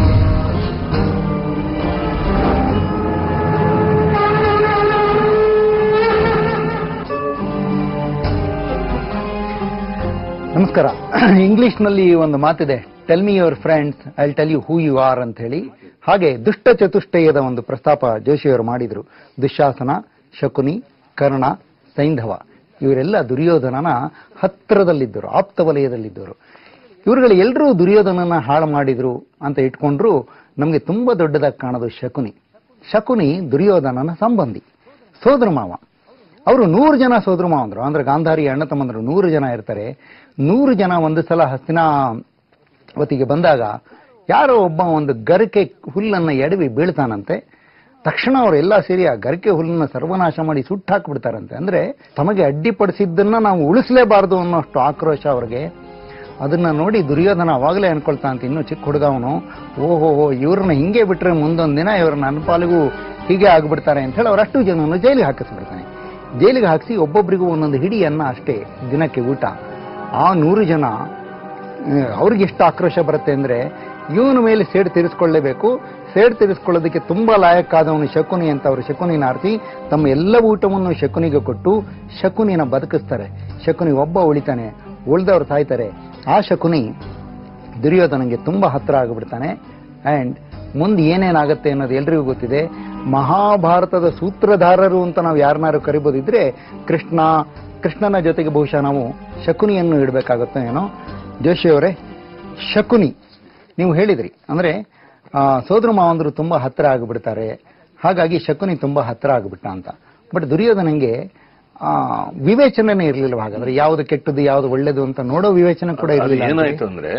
ನಮಸ್ಕಾರ ಇಂಗ್ಲಿಷ್ನಲ್ಲಿ ಒಂದು ಮಾತಿದೆ tell me your friends I tell you who you are ಅಂತ ಹೇಳಿ ಹಾಗೆ ದುಷ್ಟ ಚತುಷ್ಟಯದ ಒಂದು ಪ್ರಸ್ತಾಪ ಜೋಶಿಯವರು ಮಾಡಿದ್ರು ದುಶ್ಯಾಸನ ಶಕುನಿ ಕರ್ಣ ಸೈಂಧವ ಇವರೆಲ್ಲ ದುರ್ಯೋಧನನ ಹತ್ತಿರದಲ್ಲಿದ್ದರು ಆಪ್ತ ವಲಯದಲ್ಲಿದ್ದರು ಇವರುಗಳು ಎಲ್ಲರೂ ದುರ್ಯೋಧನನ ಹಾಳು ಮಾಡಿದ್ರು ಅಂತ ಇಟ್ಕೊಂಡ್ರು ನಮಗೆ ತುಂಬಾ ದೊಡ್ಡದಾಗಿ ಕಾಣೋದು ಶಕುನಿ ಶಕುನಿ ದುರ್ಯೋಧನನ ಸಂಬಂಧಿ ಸೋದರ ಮಾವ ಅವರು ನೂರು ಜನ ಸೋದರ ಮಾವಂದ್ರು ಅಂದ್ರೆ ಗಾಂಧಾರಿ ಅಣ್ಣ ತಮ್ಮಂದ್ರು ನೂರು ಜನ ಇರ್ತಾರೆ ನೂರು ಜನ ಒಂದು ಸಲ ಹಸ್ತಿನಾವತಿಗೆ ಬಂದಾಗ ಯಾರೋ ಒಬ್ಬ ಒಂದು ಗರಿಕೆ ಹುಲ್ಲನ್ನ ಎಡವಿ ಬೀಳ್ತಾನಂತೆ ತಕ್ಷಣ ಅವರೆಲ್ಲ ಸೇರಿ ಆ ಗರಿಕೆ ಹುಲ್ಲನ್ನ ಸರ್ವನಾಶ ಮಾಡಿ ಸುಟ್ಟು ಹಾಕ್ಬಿಡ್ತಾರಂತೆ ಅಂದ್ರೆ ತಮಗೆ ಅಡ್ಡಿಪಡಿಸಿದ್ದನ್ನ ನಾವು ಉಳಿಸಲೇಬಾರದು ಅನ್ನೋಷ್ಟು ಆಕ್ರೋಶ ಅವ್ರಿಗೆ ಅದನ್ನ ನೋಡಿ ದುರ್ಯೋಧನ ಅವಾಗಲೇ ಅನ್ಕೊಳ್ತಾ ಅಂತ ಇನ್ನೂ ಚಿಕ್ಕ ಹುಡುಗ ಅವನು ಓಹೋ ಇವ್ರನ್ನ ಹಿಂಗೆ ಬಿಟ್ರೆ ಮುಂದೊಂದ್ ದಿನ ಇವ್ರ ನನ್ನ ಪಾಲಿಗೂ ಹೀಗೆ ಆಗ್ಬಿಡ್ತಾರೆ ಅಂತ ಹೇಳಿ ಅವರಷ್ಟು ಜನವನ್ನು ಜೈಲಿಗೆ ಹಾಕಿಸ್ಬಿಡ್ತಾನೆ ಜೈಲಿಗೆ ಹಾಕಿಸಿ ಒಬ್ಬೊಬ್ಬರಿಗೂ ಒಂದೊಂದು ಹಿಡಿ ಅನ್ನ ಅಷ್ಟೇ ದಿನಕ್ಕೆ ಊಟ ಆ ನೂರು ಜನ ಆ, ಅವ್ರಿಗೆ ಎಷ್ಟು ಆಕ್ರೋಶ ಬರುತ್ತೆ ಅಂದ್ರೆ ಇವನ ಮೇಲೆ ಸೇಡು ತೀರಿಸ್ಕೊಳ್ಳೇಬೇಕು ಸೇಡು ತೀರಿಸ್ಕೊಳ್ಳೋದಕ್ಕೆ ತುಂಬಾ ಲಾಯಕ್ಕಾದವನು ಶಕುನಿ ಅಂತ ಅವರು ಶಕುನಿನ ಆರಿಸಿ ತಮ್ಮ ಎಲ್ಲ ಊಟವನ್ನು ಶಕುನಿಗೆ ಕೊಟ್ಟು ಶಕುನಿನ ಬದುಕಿಸ್ತಾರೆ ಶಕುನಿ ಒಬ್ಬ ಉಳಿತಾನೆ ಉಳಿದವ್ರು ಸಾಯ್ತಾರೆ ಆ ಶಕುನಿ ದುರ್ಯೋಧನಗೆ ತುಂಬಾ ಹತ್ರ ಆಗಿಬಿಡ್ತಾನೆ ಅಂಡ್ ಮುಂದೆ ಏನೇನಾಗತ್ತೆ ಅನ್ನೋದು ಎಲ್ರಿಗೂ ಗೊತ್ತಿದೆ ಮಹಾಭಾರತದ ಸೂತ್ರಧಾರರು ಅಂತ ನಾವು ಯಾರನ್ನಾರು ಕರಿಬೋದಿದ್ರೆ ಕೃಷ್ಣ ಕೃಷ್ಣನ ಜೊತೆಗೆ ಬಹುಶಃ ನಾವು ಶಕುನಿಯನ್ನು ಇಡಬೇಕಾಗುತ್ತೋ ಏನೋ ಜೋಶಿ ಅವರೇ ಶಕುನಿ ನೀವು ಹೇಳಿದ್ರಿ ಅಂದ್ರೆ ಆ, ಸೋದರ ಮಾವಂದ್ರು ತುಂಬಾ ಹತ್ರ ಆಗಿಬಿಡ್ತಾರೆ ಹಾಗಾಗಿ ಶಕುನಿ ತುಂಬಾ ಹತ್ರ ಆಗಿಬಿಟ್ಟ ಅಂತ ಬಟ್ ದುರ್ಯೋಧನಂಗೆ ಆ, ವಿವೇಚನೆನೇ ಇರಲಿಲ್ಲ ಹಾಗಾದ್ರೆ ಯಾವ್ದು ಕೆಟ್ಟದ್ದು ಯಾವ್ದು ಒಳ್ಳೇದು ಅಂತ ನೋಡೋ ವಿವೇಚನೆ ಕೂಡ ಅದು ಇರಲಿಲ್ಲ ಏನಾಯ್ತು ಅಂದ್ರೆ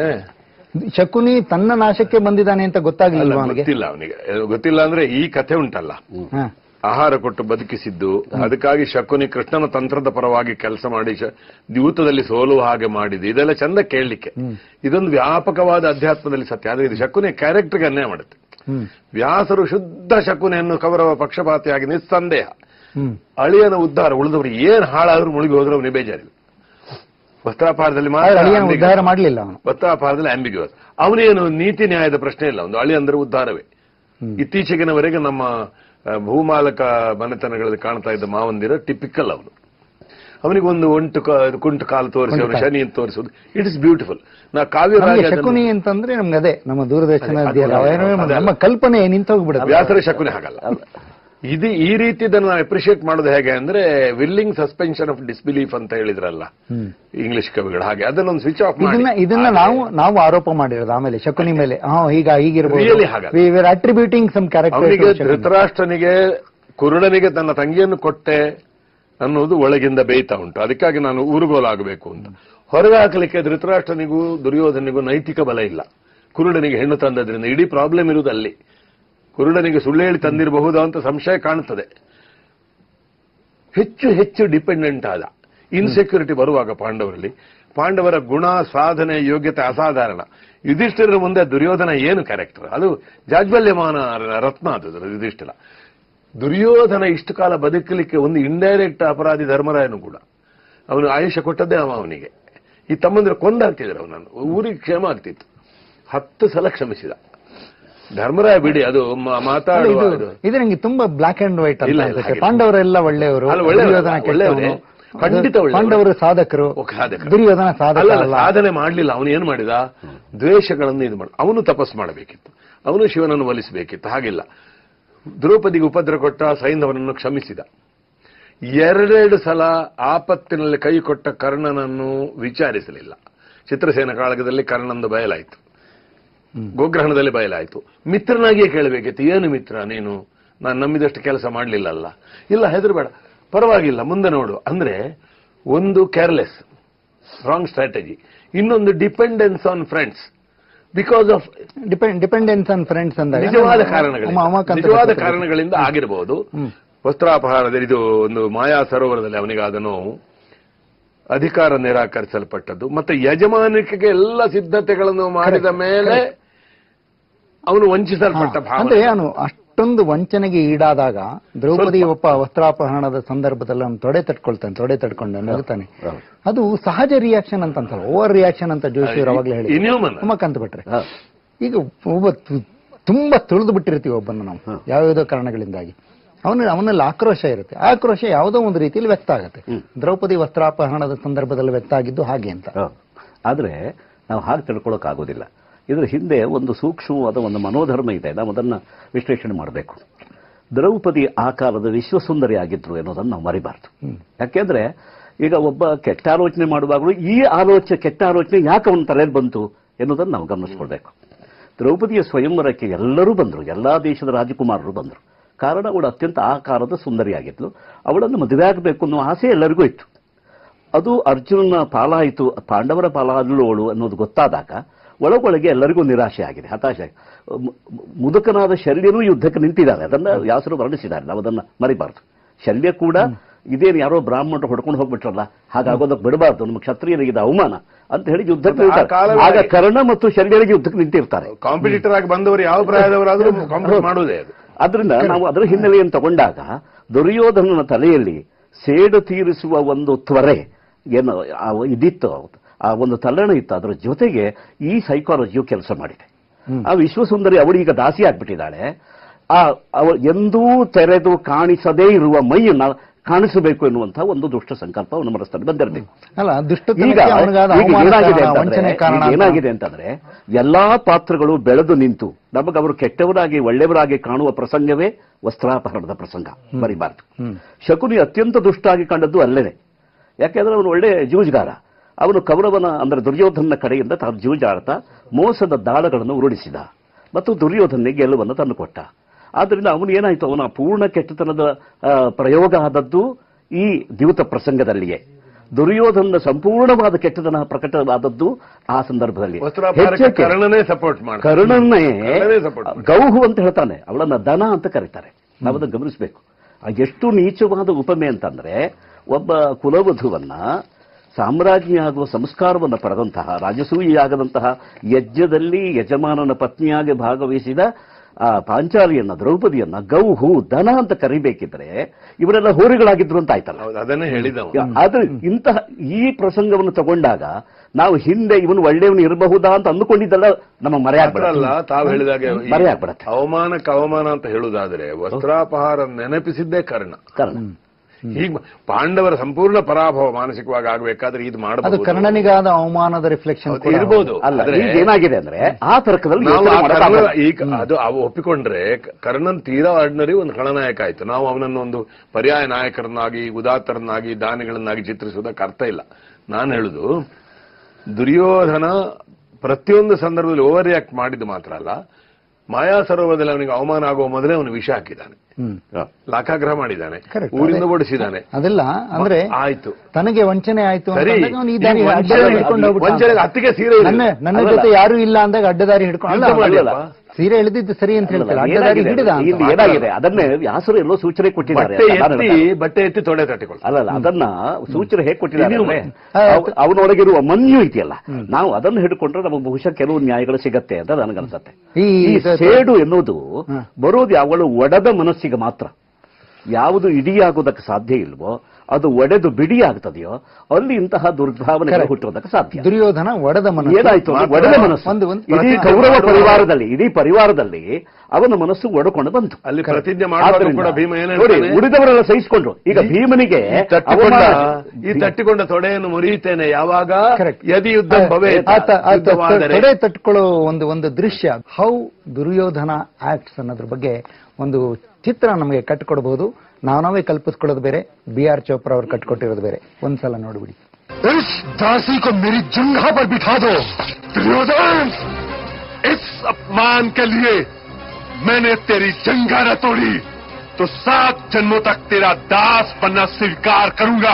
ಶಕುನಿ ತನ್ನ ನಾಶಕ್ಕೆ ಬಂದಿದ್ದಾನೆ ಅಂತ ಅಲ್ಲ, ಗೊತ್ತಾಗ್ಲಿಲ್ವಾ ಅವನಿಗೆ ಗೊತ್ತಿಲ್ಲ ಅವನಿಗೆ ಗೊತ್ತಿಲ್ಲ ಅಂದ್ರೆ ಈ ಕಥೆ ಉಂಟಲ್ಲ ಹಾ. ಆಹಾರ ಕೊಟ್ಟು ಬದುಕಿಸಿದ್ದು ಅದಕ್ಕಾಗಿ ಶಕುನಿ ಕೃಷ್ಣನ ತಂತ್ರದ ಪರವಾಗಿ ಕೆಲಸ ಮಾಡಿ ಶ- ದ್ಯೂತದಲ್ಲಿ ಸೋಲುವ ಹಾಗೆ ಮಾಡಿದ್ದು ಇದೆಲ್ಲ ಚಂದ ಕೇಳಲಿಕ್ಕೆ ಇದೊಂದು ವ್ಯಾಪಕವಾದ ಅಧ್ಯಾತ್ಮದಲ್ಲಿ ಸತ್ಯ ಆದ್ರೆ ಇದು ಶಕುನಿ ಕ್ಯಾರೆಕ್ಟರ್ಗೆ ಅನ್ಯಾಯ ಮಾಡುತ್ತೆ ಹ್ಮ್ ವ್ಯಾಸರು ಶುದ್ಧ ಶಕುನಿಯನ್ನು ಕೌರವ ಪಕ್ಷಪಾತಿಯಾಗಿ ನಿಸ್ಸಂದೇಹ ಹ್ಮ್ ಅಳಿಯನ ಉದ್ಧಾರ ಉಳಿದವರು ಏನ್ ಹಾಳಾದ್ರೂ ಮುಳುಗಿ ಹೋದ್ರೆ ಅವನಿಗೆ ಬೇಜಾರಿಲ್ಲ ವಸ್ತ್ರಾಪಾರದಲ್ಲಿ ಆದ್ರೆ ಅಳಿಯನ ಮಾತ್ರ ಉದ್ಧಾರ ಮಾಡ್ಲಿಲ್ಲ ಅವನು ವಸ್ತ್ರಾಪಾರದಲ್ಲಿ ಆಂಬಿಗ್ಯೂಸ್ ಅವನೇನು ನೀತಿ ನ್ಯಾಯದ ಪ್ರಶ್ನೆ ಇಲ್ಲ ಒಂದು ಅಳಿ ಅಂದ್ರೆ ಉದ್ಧಾರವೇ ಇತ್ತೀಚೆಗಿನವರೆಗೆ ನಮ್ಮ ಆ, ಭೂಮಾಲಕ ಮನೆತನಗಳಲ್ಲಿ ಕಾಣ್ತಾ ಇದ್ದ ಮಾವಂದಿರ ಟಿಪಿಕಲ್ ಅವನು ಅವನಿಗೆ ಒಂದು ಒಂಟು ಕ- ಕುಂಟು ಕಾಲು ತೋರಿಸಿ ಅವನು ಶನಿ ಅಂತ ತೋರಿಸುವುದು ಇಟ್ ಇಸ್ ಬ್ಯೂಟಿಫುಲ್ ನಾ ಕಾವ್ಯರಾಜ ನಮ್ಗೆ ಅದನ್ನು- ಶಕುನಿ ಅಂತಂದ್ರೆ ನಮ್ಗೆ ಅದೇ ನಮ್ಮ ದೂರದರ್ಶನ ಅದೇ, ಇದೆಯಲ್ಲ, ಅದೇ, ಅವೇನೋ ಅದೇ. ನಮ್ಮ ಕಲ್ಪನೆ ನಿಂತೋಗ್ಬಿಡುತ್ತೆ ವ್ಯಾಸರ ಶಕುನಿ ಹಾಗಲ್ಲ ಇದು ಈ ರೀತಿದನ್ನು ನಾವು ಅಪ್ರಿಶಿಯೇಟ್ ಮಾಡೋದು ಹೇಗೆ ಅಂದ್ರೆ ವಿಲ್ಲಿಂಗ್ ಸಸ್ಪೆನ್ಷನ್ ಆಫ್ ಡಿಸ್ಬಿಲೀಫ್ ಅಂತ ಹೇಳಿದ್ರಲ್ಲ ಇಂಗ್ಲಿಷ್ ಕವಿಗಳು ಹಾಗೆ ಅದನ್ನೊಂದು ಸ್ವಿಚ್ ಆಫ್ ಮಾಡಿ ಇದನ್ನ ಇದನ್ನ ನಾವು ನಾವು ಆರೋಪ ಮಾಡಿರೋದು ಆಮೇಲೆ ಶಕುನಿ ಮೇಲೆ ಹಾ ಈಗ Really ಹೀಗಿರ್ಬೋದು ಹಾಗಲ್ಲ. ಅಟ್ರಿಬ್ಯೂಟಿಂಗ್ ಸಮ್ ಅವನಿಗೆ ಕ್ಯಾರೆಕ್ಟರ್ ಧೃತರಾಷ್ಟ್ರನಿಗೆ ಕುರುಡನಿಗೆ ತನ್ನ ತಂಗಿಯನ್ನು ಕೊಟ್ಟೆ ಅನ್ನೋದು ಒಳಗಿಂದ ಬೇಯ್ತಾ ಉಂಟು ಅದಕ್ಕಾಗಿ ನಾನು ಊರುಗೋಲಾಗಬೇಕು ಅಂತ ಹೊರಗೆ ಹಾಕಲಿಕ್ಕೆ ಧೃತರಾಷ್ಟ್ರನಿಗೂ ದುರ್ಯೋಧನಿಗೂ ನೈತಿಕ ಬಲ ಇಲ್ಲ ಕುರುಡನಿಗೆ ಹೆಣ್ಣು ತಂದದ್ರಿಂದ ಇಡೀ ಪ್ರಾಬ್ಲಮ್ ಇರುವುದು ಅಲ್ಲಿ ಕುರುಡನಿಗೆ ಸುಳ್ಳು ಹೇಳಿ ತಂದಿರಬಹುದಾ ಅಂತ ಸಂಶಯ ಕಾಣುತ್ತದೆ ಹೆಚ್ಚು ಹೆಚ್ಚು ಡಿಪೆಂಡೆಂಟ್ ಆದ ಇನ್ಸೆಕ್ಯೂರಿಟಿ ಬರುವಾಗ ಪಾಂಡವರಲ್ಲಿ ಪಾಂಡವರ ಗುಣ ಸಾಧನೆ ಯೋಗ್ಯತೆ ಅಸಾಧಾರಣ ಯುಧಿಷ್ಠಿರರ ಮುಂದೆ ದುರ್ಯೋಧನ ಏನು ಕ್ಯಾರೆಕ್ಟರ್ ಅದು ಜಾಜ್ವಲ್ಯಮಾನ ರತ್ನ ಅದು ಯುಧಿಷ್ಠಿರ ದುರ್ಯೋಧನ ಇಷ್ಟು ಕಾಲ ಬದುಕಲಿಕ್ಕೆ ಒಂದು ಇಂಡೈರೆಕ್ಟ್ ಅಪರಾಧಿ ಧರ್ಮರಾಯನು ಕೂಡ ಅವನು ಆಯುಷ್ಯ ಕೊಟ್ಟದ್ದೇ ಅವ ಅವನಿಗೆ ಈ ತಮ್ಮಂದ್ರೆ ಕೊಂದಾಗ್ತಿದ್ರು ಅವನನ್ನು ಊರಿಗೆ ಕ್ಷೇಮ ಆಗ್ತಿತ್ತು ಹತ್ತು ಸಲ ಕ್ಷಮಿಸಿದ ಧರ್ಮರಾಯ ಬಿಡಿ ಅದು ಮ- ಅಲ್ಲ, ಮಾತಾಡುವ ಇದು ಇದು ಇದು ನಂಗೆ ತುಂಬಾ ಬ್ಲಾಕ್ ಅಂಡ್ ವೈಟ್ ಅಂತ ಇಲ್ಲ, ಇಲ್ಲ, ಅನ್ಸುತ್ತೆ ಹಾಗಿಲ್ಲ. ಪಾಂಡವರೆಲ್ಲ ಒಳ್ಳೆಯವರು ಅಲ್ಲ, ಒಳ್ಳೆಯವರು, ದುರ್ಯೋಧನ ಒಳ್ಳೆಯವರೇ. ಕೆಟ್ಟವನು. ಖಂಡಿತ ಒಳ್ಳೆಯವರು. ಪಾಂಡವರು ಸಾಧಕರು ಓ, ಸಾಧಕ. ದುರ್ಯೋಧನ ಸಾಧಕ ಅಲ್ಲ, ಅಲ್ಲ, ಅಲ್ಲ. ಸಾಧನೆ ಮಾಡಲಿಲ್ಲ ಅವನು ಏನ್ ಮಾಡಿದ ದ್ವೇಷಗಳನ್ನು ಇದು ಮಾಡ ಅವನು ತಪಸ್ ಮಾಡಬೇಕಿತ್ತು ಅವನು ಶಿವನನ್ನು ಒಲಿಸಬೇಕಿತ್ತು ಹಾಗಿಲ್ಲ ದ್ರೌಪದಿಗೆ ಉಪದ್ರ ಕೊಟ್ಟ ಸೈಂಧವನನ್ನು ಕ್ಷಮಿಸಿದ ಎರಡೆರಡು ಸಲ ಆಪತ್ತಿನಲ್ಲಿ ಕೈ ಕೊಟ್ಟ ಕರ್ಣನನ್ನು ವಿಚಾರಿಸಲಿಲ್ಲ ಚಿತ್ರಸೇನ ಕಾಳಗದಲ್ಲಿ ಕರ್ಣಂದು ಬಯಲಾಯಿತು ಗೋಗ್ರಹಣದಲ್ಲಿ ಬಯಲಾಯಿತು ಮಿತ್ರನಾಗಿಯೇ ಕೇಳಬೇಕಿತ್ತು ಏನು ಮಿತ್ರ ನೀನು ನಾನು ನಂಬಿದಷ್ಟು ಕೆಲಸ ಮಾಡಲಿಲ್ಲಲ್ಲ ಇಲ್ಲ ಹೆದರಬೇಡ ಪರವಾಗಿಲ್ಲ ಮುಂದೆ ನೋಡು ಅಂದ್ರೆ ಒಂದು ಕೇರ್ಲೆಸ್ ರಾಂಗ್ ಸ್ಟ್ರಾಟಜಿ ಇನ್ನೊಂದು dependence on friends because of dependence on friends ಅಂದಾಗ ನಿಜವಾದ ನಮ್ಮ- ಕಾರಣಗಳಿಂದ ನಮ್ಮ ಅಮ್ಮಕ್ಕಂತ ನಿಜವಾದ ಗೊತ್ತಿರುತ್ತೆ. ಕಾರಣಗಳಿಂದ ಆಗಿರಬಹುದು ಹ್ಮ್. ವಸ್ತ್ರಾಪಹಾರದಲ್ಲಿ ಇದು ಒಂದು ಮಾಯಾ ಸರೋವರದಲ್ಲಿ ಅವನಿಗಾದ ನೋವು ಅಧಿಕಾರ ನಿರಾಕರಿಸಲ್ಪಟ್ಟದ್ದು ಮತ್ತೆ ಯಜಮಾನಿಕೆಗೆ ಎಲ್ಲ ಸಿದ್ಧತೆಗಳನ್ನು ಮಾಡಿದ ಮೇಲೆ ಅವನು ವಂಚಿಸಲ್ಪಟ್ಟ ಹಾ, ಅಂದ್ರೆ ಭಾವ ಅವನು ಅಷ್ಟೊಂದು ವಂಚನೆಗೆ ಈಡಾದಾಗ ದ್ರೌಪದಿ ಒಪ್ಪ ವಸ್ತ್ರಾಪಹರಣದ ಸಂದರ್ಭದಲ್ಲಿ ಅವನು ತೊಡೆ ತಟ್ಕೊಳ್ತಾನೆ ತೊಡೆ ತಟ್ಕೊಂಡು ನಗುತ್ತಾನೆ ಹೌದು. ಅದು ಸಹಜ ರಿಯಾಕ್ಷನ್ ಅಂತ ಅಂತಲ್ಲ ಓವರ್ ರಿಯಾಕ್ಷನ್ ಅಂತ ಜೋಶಿಯವರು ಅವಾಗಲೇ ಹೇಳಿ Inhuman. ಉಮಕಂತ ಬಿಟ್ರೆ ಹಾ. ಈಗ ಒಬ್ಬ ತು- ತುಂಬಾ ತುಳಿದು ಬಿಟ್ಟಿರ್ತೀವಿ ಒಬ್ಬನ ನಾವು ಯಾವ್ಯಾವುದೋ ಕಾರಣಗಳಿಂದಾಗಿ ಅವನ ಅವನಲ್ಲಿ ಆಕ್ರೋಶ ಇರುತ್ತೆ ಆ ಆಕ್ರೋಶ ಯಾವುದೋ ಒಂದು ರೀತಿಯಲ್ಲಿ ವ್ಯಕ್ತ ಆಗುತ್ತೆ ದ್ರೌಪದಿ ವಸ್ತ್ರಾಪಹರಣದ ಸಂದರ್ಭದಲ್ಲಿ ವ್ಯಕ್ತ ಆಗಿದ್ದು ಹಾಗೆ ಅಂತ ಹೌದು. ಆದ್ರೆ ನಾವು ಹಾಗೆ ತಿಳ್ಕೊಳ್ಳೋಕ್ಕಾಗೋದಿಲ್ಲ ಇದ್ರ ಹಿಂದೆ ಒಂದು ಸೂಕ್ಷ್ಮವಾದ ಒಂದು ಮನೋಧರ್ಮ ಇದೆ ನಾವು ಅದನ್ನ ವಿಶ್ಲೇಷಣೆ ಮಾಡಬೇಕು ದ್ರೌಪದಿ ಆ ಕಾಲದ ವಿಶ್ವಸುಂದರಿ ಆಗಿದ್ರು ಅನ್ನೋದನ್ನು ನಾವು ಮರಿಬಾರ್ದು ಯಾಕೆಂದ್ರೆ ಈಗ ಒಬ್ಬ ಕೆಟ್ಟ ಆಲೋಚನೆ ಮಾಡುವಾಗಲೂ ಈ ಆಲೋಚನೆ ಕೆಟ್ಟ ಆಲೋಚನೆ ಯಾಕೆ ಅವನ ತಲೆಯಲ್ಲಿ ಬಂತು ಎನ್ನುವುದನ್ನು ನಾವು ಗಮನಿಸ್ಕೊಳ್ಬೇಕು ದ್ರೌಪದಿಯ ಸ್ವಯಂವರಕ್ಕೆ ಎಲ್ಲರೂ ಬಂದರು ಎಲ್ಲಾ ದೇಶದ ರಾಜಕುಮಾರರು ಬಂದರು ಕಾರಣ ಅವಳು ಅತ್ಯಂತ ಆಕಾರದ ಸುಂದರಿಯಾಗಿದ್ಲು ಅವಳನ್ನು ಮದುವೆ ಆಗಬೇಕು ಅನ್ನೋ ಆಸೆ ಎಲ್ಲರಿಗೂ ಇತ್ತು ಅದು ಅರ್ಜುನನ ಪಾಲಾಯಿತು ಪಾಂಡವರ ಪಾಲಾದಳು ಅವಳು ಅನ್ನೋದು ಗೊತ್ತಾದಾಗ ಒಳಗೊಳಗೆ ಎಲ್ಲರಿಗೂ ನಿರಾಶೆ ಆಗಿದೆ ಹತಾಶೆ ಆಗಿದೆ. ಮು- ಮುದುಕನಾದ ಶಲ್ಯನೂ ಯುದ್ಧಕ್ಕೆ ನಿಂತಿದ್ದಾರೆ ಅದನ್ನ ವ್ಯಾಸರು ವರ್ಣಿಸಿದ್ದಾರೆ ನಾವು ಅದನ್ನ ಮರಿಬಾರ್ದು ಶಲ್ಯ ಕೂಡ ಇದೇನು ಯಾರೋ ಬ್ರಾಹ್ಮಣರು ಹೊಡ್ಕೊಂಡು ಹೋಗ್ಬಿಟ್ರಲ್ಲ ಹಾಗಾಗೋದಕ್ಕೆ ಬಿಡಬಾರ್ದು ನಮ್ಮ ಕ್ಷತ್ರಿಯರಿಗೆ ಇದು ಅವಮಾನ ಅಂತ ಹೇಳಿ ಯುದ್ಧಕ್ಕೆ ಆ ನಿಲ್ತಾರೆ. ಕಾಲದಲ್ಲಿ- ಆಗ ಕರ್ಣ ಮತ್ತು ಶಲ್ಯರಿಗೆ ಯುದ್ಧಕ್ಕೆ ನಿಂತಿರ್ತಾರೆ ಕಾಂಪಿಟೇಟರ್ ಆಗಿ ಬಂದವರು ಯಾವ ಪ್ರಾಯದವರಾದ್ರೂ ಕಾಂಪಿಟೇಟ್ ಮಾಡುವುದೇ ಅದು ಆದ್ರಿಂದ ನಾವು ಅದರ ಹಿನ್ನೆಲೆಯನ್ನು ತಗೊಂಡಾಗ ದುರ್ಯೋಧನನ ತಲೆಯಲ್ಲಿ ಸೇಡು ತೀರಿಸುವ ಒಂದು ತ್ವರೆ ಏನು ಆ ಇದಿತ್ತು ಆ ಒಂದು ತಲ್ಲಣ ಇತ್ತು ಅದರ ಜೊತೆಗೆ ಈ ಸೈಕಾಲಜಿಯು ಕೆಲಸ ಮಾಡಿದೆ ಆ ವಿಶ್ವಸುಂದರಿ ಅವಳೀಗ ದಾಸಿ ಆಗ್ಬಿಟ್ಟಿದ್ದಾಳೆ ಆ ಅವ ಎಂದೂ ತೆರೆದು ಕಾಣಿಸದೇ ಇರುವ ಮೈಯನ್ನ ಕಾಣಿಸಬೇಕು ಎನ್ನುವಂತ ಒಂದು ದುಷ್ಟ ಸಂಕಲ್ಪ ಅವನ ಮನಸ್ಸಲ್ಲಿ ಬಂದಿರಬೇಕು ಅಲ್ಲ ಈಗ ದುಷ್ಟತನಕ್ಕೆ ಅವನಿಗಾದ ಈಗ ಅವಮಾನ ಏನಾಗಿದೆ ಕಾರಣ, ಅಂತಂದ್ರೆ ವಂಚನೆ ಕಾರಣ ಈಗ ಅಂತ. ಏನಾಗಿದೆ ಅಂತಂದ್ರೆ ಎಲ್ಲಾ ಪಾತ್ರಗಳು ಬೆಳೆದು ನಿಂತು ನಮಗೆ ಅವರು ಕೆಟ್ಟವರಾಗಿ ಒಳ್ಳೆಯವರಾಗಿ ಕಾಣುವ ಪ್ರಸಂಗವೇ ವಸ್ತ್ರಾಪಹರಣದ ಪ್ರಸಂಗ ಮರಿಬಾರ್ದು ಶಕುನಿ ಅತ್ಯಂತ ದುಷ್ಟಾಗಿ ಕಂಡದ್ದು ಅಲ್ಲೇನೆ ಯಾಕೆಂದ್ರೆ ಅವನು ಒಳ್ಳೆ ಜೂಜುಗಾರ ಅವನು ಕೌರವನ ಅಂದ್ರೆ ದುರ್ಯೋಧನ ಕಡೆಯಿಂದ ತಾನು ಜೂಜಾಡ್ತಾ ಮೋಸದ ದಾಳಗಳನ್ನು ಉರುಳಿಸಿದ ಮತ್ತು ದುರ್ಯೋಧನಿಗೆ ಗೆಲುವನ್ನು ತಂದುಕೊಟ್ಟ ಆದ್ರಿಂದ ಅವನು ಏನಾಯ್ತು ಅವನ ಪೂರ್ಣ ಕೆಟ್ಟತನದ ಆ, ಪ್ರಯೋಗ ಆದದ್ದು ಈ ದ್ಯೂತ ಪ್ರಸಂಗದಲ್ಲಿಯೇ ದುರ್ಯೋಧನ ಸಂಪೂರ್ಣವಾದ ಕೆಟ್ಟತನ ಪ್ರಕಟವಾದದ್ದು ಆ ಸಂದರ್ಭದಲ್ಲಿ ವಸ್ತ್ರಾಪಹಾರಕ್ಕೆ ಹೆಚ್ಚೆಚ್ಚು ಕರ್ಣನೇ ಸಪೋರ್ಟ್ ಮಾಡ್ತಾರೆ ಕರ್ಣನ್ನೇ ಕರ್ಣನೇ ಸಪೋರ್ಟ್ ಮಾಡ್ತಾರೆ ಗೌಹು ಅಂತ ಹೇಳ್ತಾನೆ ಅವಳನ್ನ ದನ ಅಂತ ಕರೀತಾರೆ ನಾವು ಅದನ್ನು ಗಮನಿಸಬೇಕು ಎಷ್ಟು ನೀಚವಾದ ಉಪಮೆ ಅಂತಂದ್ರೆ ಒಬ್ಬ ಕುಲವಧುವನ್ನ ಸಾಮ್ರಾಜ್ಞಿ ಆಗುವ ಸಂಸ್ಕಾರವನ್ನು ಪಡೆದಂತಹ ರಾಜಸೂಯಿಯಾಗದಂತಹ ಯಜ್ಞದಲ್ಲಿ ಯಜಮಾನನ ಪತ್ನಿಯಾಗಿ ಭಾಗವಹಿಸಿದ ಆ ಪಾಂಚಾಲಿಯನ್ನ ದ್ರೌಪದಿಯನ್ನ ಗೌಹು ದನ ಅಂತ ಕರಿಬೇಕಿದ್ರೆ ಇವರೆಲ್ಲ ಹೋರಿಗಳಾಗಿದ್ರು ಅಂತ ಆಯ್ತಲ್ಲ ಹೌದು ಅದನ್ನೇ ಹೇಳಿದ ಅವನು. ಆದ್ರೆ ಇಂತಹ ಈ ಪ್ರಸಂಗವನ್ನು ತಗೊಂಡಾಗ ನಾವು ಹಿಂದೆ ಇವನು ಒಳ್ಳೆಯವನು ಇರಬಹುದಾ ಅಂತ ಅಂದುಕೊಂಡಿದ್ದಲ್ಲ ನಮ್ಮ ಮಾತ್ರ ಮರೆಯಾಗ್ಬಿಡಲ್ಲ ಅಲ್ಲ ತಾವು ಹೇಳಿದಾಗೆ ಈ ಮರೆಯಾಗ್ಬಿಡತ್ತೆ ಅವಮಾನಕ್ಕೆ ಅವಮಾನ ಅಂತ ಹೇಳುವುದಾದ್ರೆ ವಸ್ತ್ರಾಪಹಾರ ನೆನಪಿಸಿದ್ದೇ ಕರ್ಣ ಕಾರಣ ಹೀಗೆ ಪಾಂಡವರ ಸಂಪೂರ್ಣ ಪರಾಭವ ಮಾನಸಿಕವಾಗಿ ಆಗಬೇಕಾದ್ರೆ ಇದು ಅದು ಮಾಡಬಹುದು ಕರ್ಣನಿಗಾದ ಅವಮಾನದ ರಿಫ್ಲೆಕ್ಷನ್ ಹೌದು, ಇರ್ಬೋದು ಅಲ್ಲ ಆದ್ರೆ ಈಗ ಏನಾಗಿದೆ ಅಂದ್ರೆ ಆ ತರ್ಕದಲ್ಲಿ ನಾವು ಯೋಚನೆ ಆ ಮಾಡೋಕ್ಕಾಗಲ್ಲ. ಕರ್ಣ- ಈಗ ಅದು ಅವು ಒಪ್ಪಿಕೊಂಡ್ರೆ ಕ- ಕರ್ಣನ್ ತೀರಾ ಆರ್ಡಿನರಿ ಒಂದು ಖಳನಾಯಕ ಆಯ್ತು ನಾವು ಅವನನ್ನು ಒಂದು ಪರ್ಯಾಯ ನಾಯಕರನ್ನಾಗಿ ಉದಾತ್ತರನ್ನಾಗಿ ದಾನಿಗಳನ್ನಾಗಿ ಚಿತ್ರಿಸುವುದಕ್ಕೆ ಅರ್ಥ ಇಲ್ಲ ನಾನು ಹೇಳುದು ದುರ್ಯೋಧನ ಪ್ರತಿಯೊಂದು ಸಂದರ್ಭದಲ್ಲಿ ಓವರ್ ರಿಯಾಕ್ಟ್ ಮಾಡಿದ್ದು ಮಾತ್ರ ಅಲ್ಲ ಮಾಯಾ ಸರೋವರದಲ್ಲಿ ಅವನಿಗೆ ಅವಮಾನ ಆಗುವ ಮೊದಲೇ ಅವನು ವಿಷ ಹಾಕಿದ್ದಾನೆ ಹ್ಮ್ ಹ. ಲಾಕಾಗ್ರಹ ಮಾಡಿದ್ದಾನೆ Correct. ಊರಿಂದ ಅದೇ. ಓಡಿಸಿದ್ದಾನೆ ಅದೆಲ್ಲ ಅಂದ್ರೆ ಆಯ್ತು ತನಗೆ ವಂಚನೆ ಆಯ್ತು ಸರಿ. ಅಂತಂದಾಗ ಅವ್ನು ಈ ದಾರಿ ಈ ವಂಚನೆ- ಅಡ್ಡದಾರಿ ಹಿಡ್ಕೊಂಡು ಹೋಗ್ಬಿಟ್ಟ ವಂಚನೆಗೆ ಅಂತ. ಅತ್ತಿಗೆ ಸೀರೆ ಇರಲಿಲ್ಲ. ನನ್ನ ನನ್ನ ಅಲ್ಲಲ್ಲ. ಜೊತೆ ಯಾರು ಇಲ್ಲ ಅಂದಾಗ ಅಡ್ಡದಾರಿ ಹಿಡ್ಕೊಂಡು ಯುದ್ಧ ಅಲ್ಲ, ಮಾಡ್ಲಿಲ್ಲ. ಅಲ್ಲ. ಸೀರೆ ಎಳೆದಿದ್ದು ಸರಿ ಅಂತ ಹೇಳ್ತಾರೆ ಅಲ್ಲ, ಅಡ್ಡದಾರಿ ಏನಾಗಿದೆ? ಹಿಡಿದ ಅಂತ. ಇಲ್ಲಿ ಏನಾಗಿದೆ ಅದನ್ನೇ ವ್ಯಾಸರು ಎಲ್ಲೋ ಸೂಚನೆ ಕೊಟ್ಟಿದ್ದಾರೆ ಬಟ್ಟೆ ಅಂತ ನಾನು ಎತ್ತಿ ಹೇಳ್ತಾ- ಬಟ್ಟೆ ಎತ್ತಿ ತೊಡೆ ತಟ್ಟಿಕೊಳ್ಳಿ ಅಲ್ಲ ಅಲ್ಲ ಅದನ್ನ ಸೂಚನೆ ಹೇಗೆ ಕೊಟ್ಟಿದ್ದಾರೆ ನೀವು- ಅಂದ್ರೆ, ಆ, ಅವ್- ಅವನೊಳಗಿರುವ ಮನ್ಯು ಇದೆಯಲ್ಲ ನಾವು ಅದನ್ನು ಹಿಡ್ಕೊಂಡ್ರೆ ನಮಗೆ ಬಹುಶಃ ಕೆಲವು ನ್ಯಾಯಗಳು ಸಿಗತ್ತೆ ಅಂತ ನನಗನ್ಸುತ್ತೆ ಈ ಈ ಇದು- ಸೇಡು ಎನ್ನುವುದು ಹ. ಬರೋದು ಅವಳು ಒಡೆದ ಮನಸ್ಸಿಗೆ ಮಾತ್ರ ಯಾವುದು ಇಡಿಯಾಗೋದಕ್ಕೆ ಸಾಧ್ಯ ಇಲ್ವೋ ಅದು ಒಡೆದು ಬಿಡಿಯಾಗ್ತದೆಯೋ ಅಲ್ಲಿ ಇಂತಹ ದುರ್ಭಾವನೆಗಳು Correct. ಹುಟ್ಟುವುದಕ್ಕೆ ಸಾಧ್ಯ ದುರ್ಯೋಧನ ಒಡೆದ ಮನಸ್ಸು ಏನಾಯ್ತು ಅಂದ್ರೆ ಮಾತ್ರ ಒಡೆದ ಮನಸ್ಸು ಒಂದು- ಒಂದು- ಇಡೀ ಪ್ರತಿಜ್ಞೆ ಕೌರವ ಮಾಡುವ- ಪರಿವಾರದಲ್ಲಿ ಇಡೀ ಪರಿವಾರದಲ್ಲಿ ಅವನ ಮನಸ್ಸು ಒಡಕೊಂಡು ಬಂತು ಅಲ್ಲಿ ಪ್ರತಿಜ್ಞೆ ಮಾಡುವಾಗ ಆದ್ದರಿಂದ ಕೂಡ ಭೀಮ ಏನ್ ನೋಡಿ ಹೇಳ್ತಾನೆ? ಉಳಿದವರೆಲ್ಲ ಸಹಿಸಿಕೊಂಡ್ರು ಈಗ ಭೀಮನಿಗೆ ಈ ತಟ್ಟಿಕೊಂಡ ಅವಮಾನ- ಈ ತಟ್ಟಿಕೊಂಡ ತೊಡೆಯನ್ನು ಮುರಿಯುತ್ತೇನೆ ಯಾವಾಗ Correct. ಯದಿ ಯುದ್ಧ ಭವೇ ಆತ ಆತ ಯುದ್ಧವಾದರೆ ತೊಡೆ ತಟ್ಕೊಳ್ಳೋ ಒಂದು ಒಂದು ದೃಶ್ಯ ಹೌ ದುರ್ಯೋಧನ ಆಕ್ಟ್ಸ್ ಅನ್ನೋದ್ರ ಬಗ್ಗೆ ಒಂದು ಚಿತ್ರ ನಮಗೆ ಕಟ್ಕೊಡ್ಬಹುದು ನಾವು ನಾವೇ ಕಲ್ಪಿಸ್ಕೊಳ್ಳೋದು ಬೇರೆ ಬಿ ಆರ್ ಚೋಪ್ರಾ ಅವ್ರು ಕಟ್ಕೊಟ್ಟಿರೋದು ಬೇರೆ ಒಂದ್ಸಲ ನೋಡ್ಬಿಡಿ इस दासी को मेरी जंघा पर बिठा दो दुर्योधन इस अपमान के लिए मैंने तेरी जंघा न तोड़ी तो सात जन्मों तक तेरा दास बनना स्वीकार करूंगा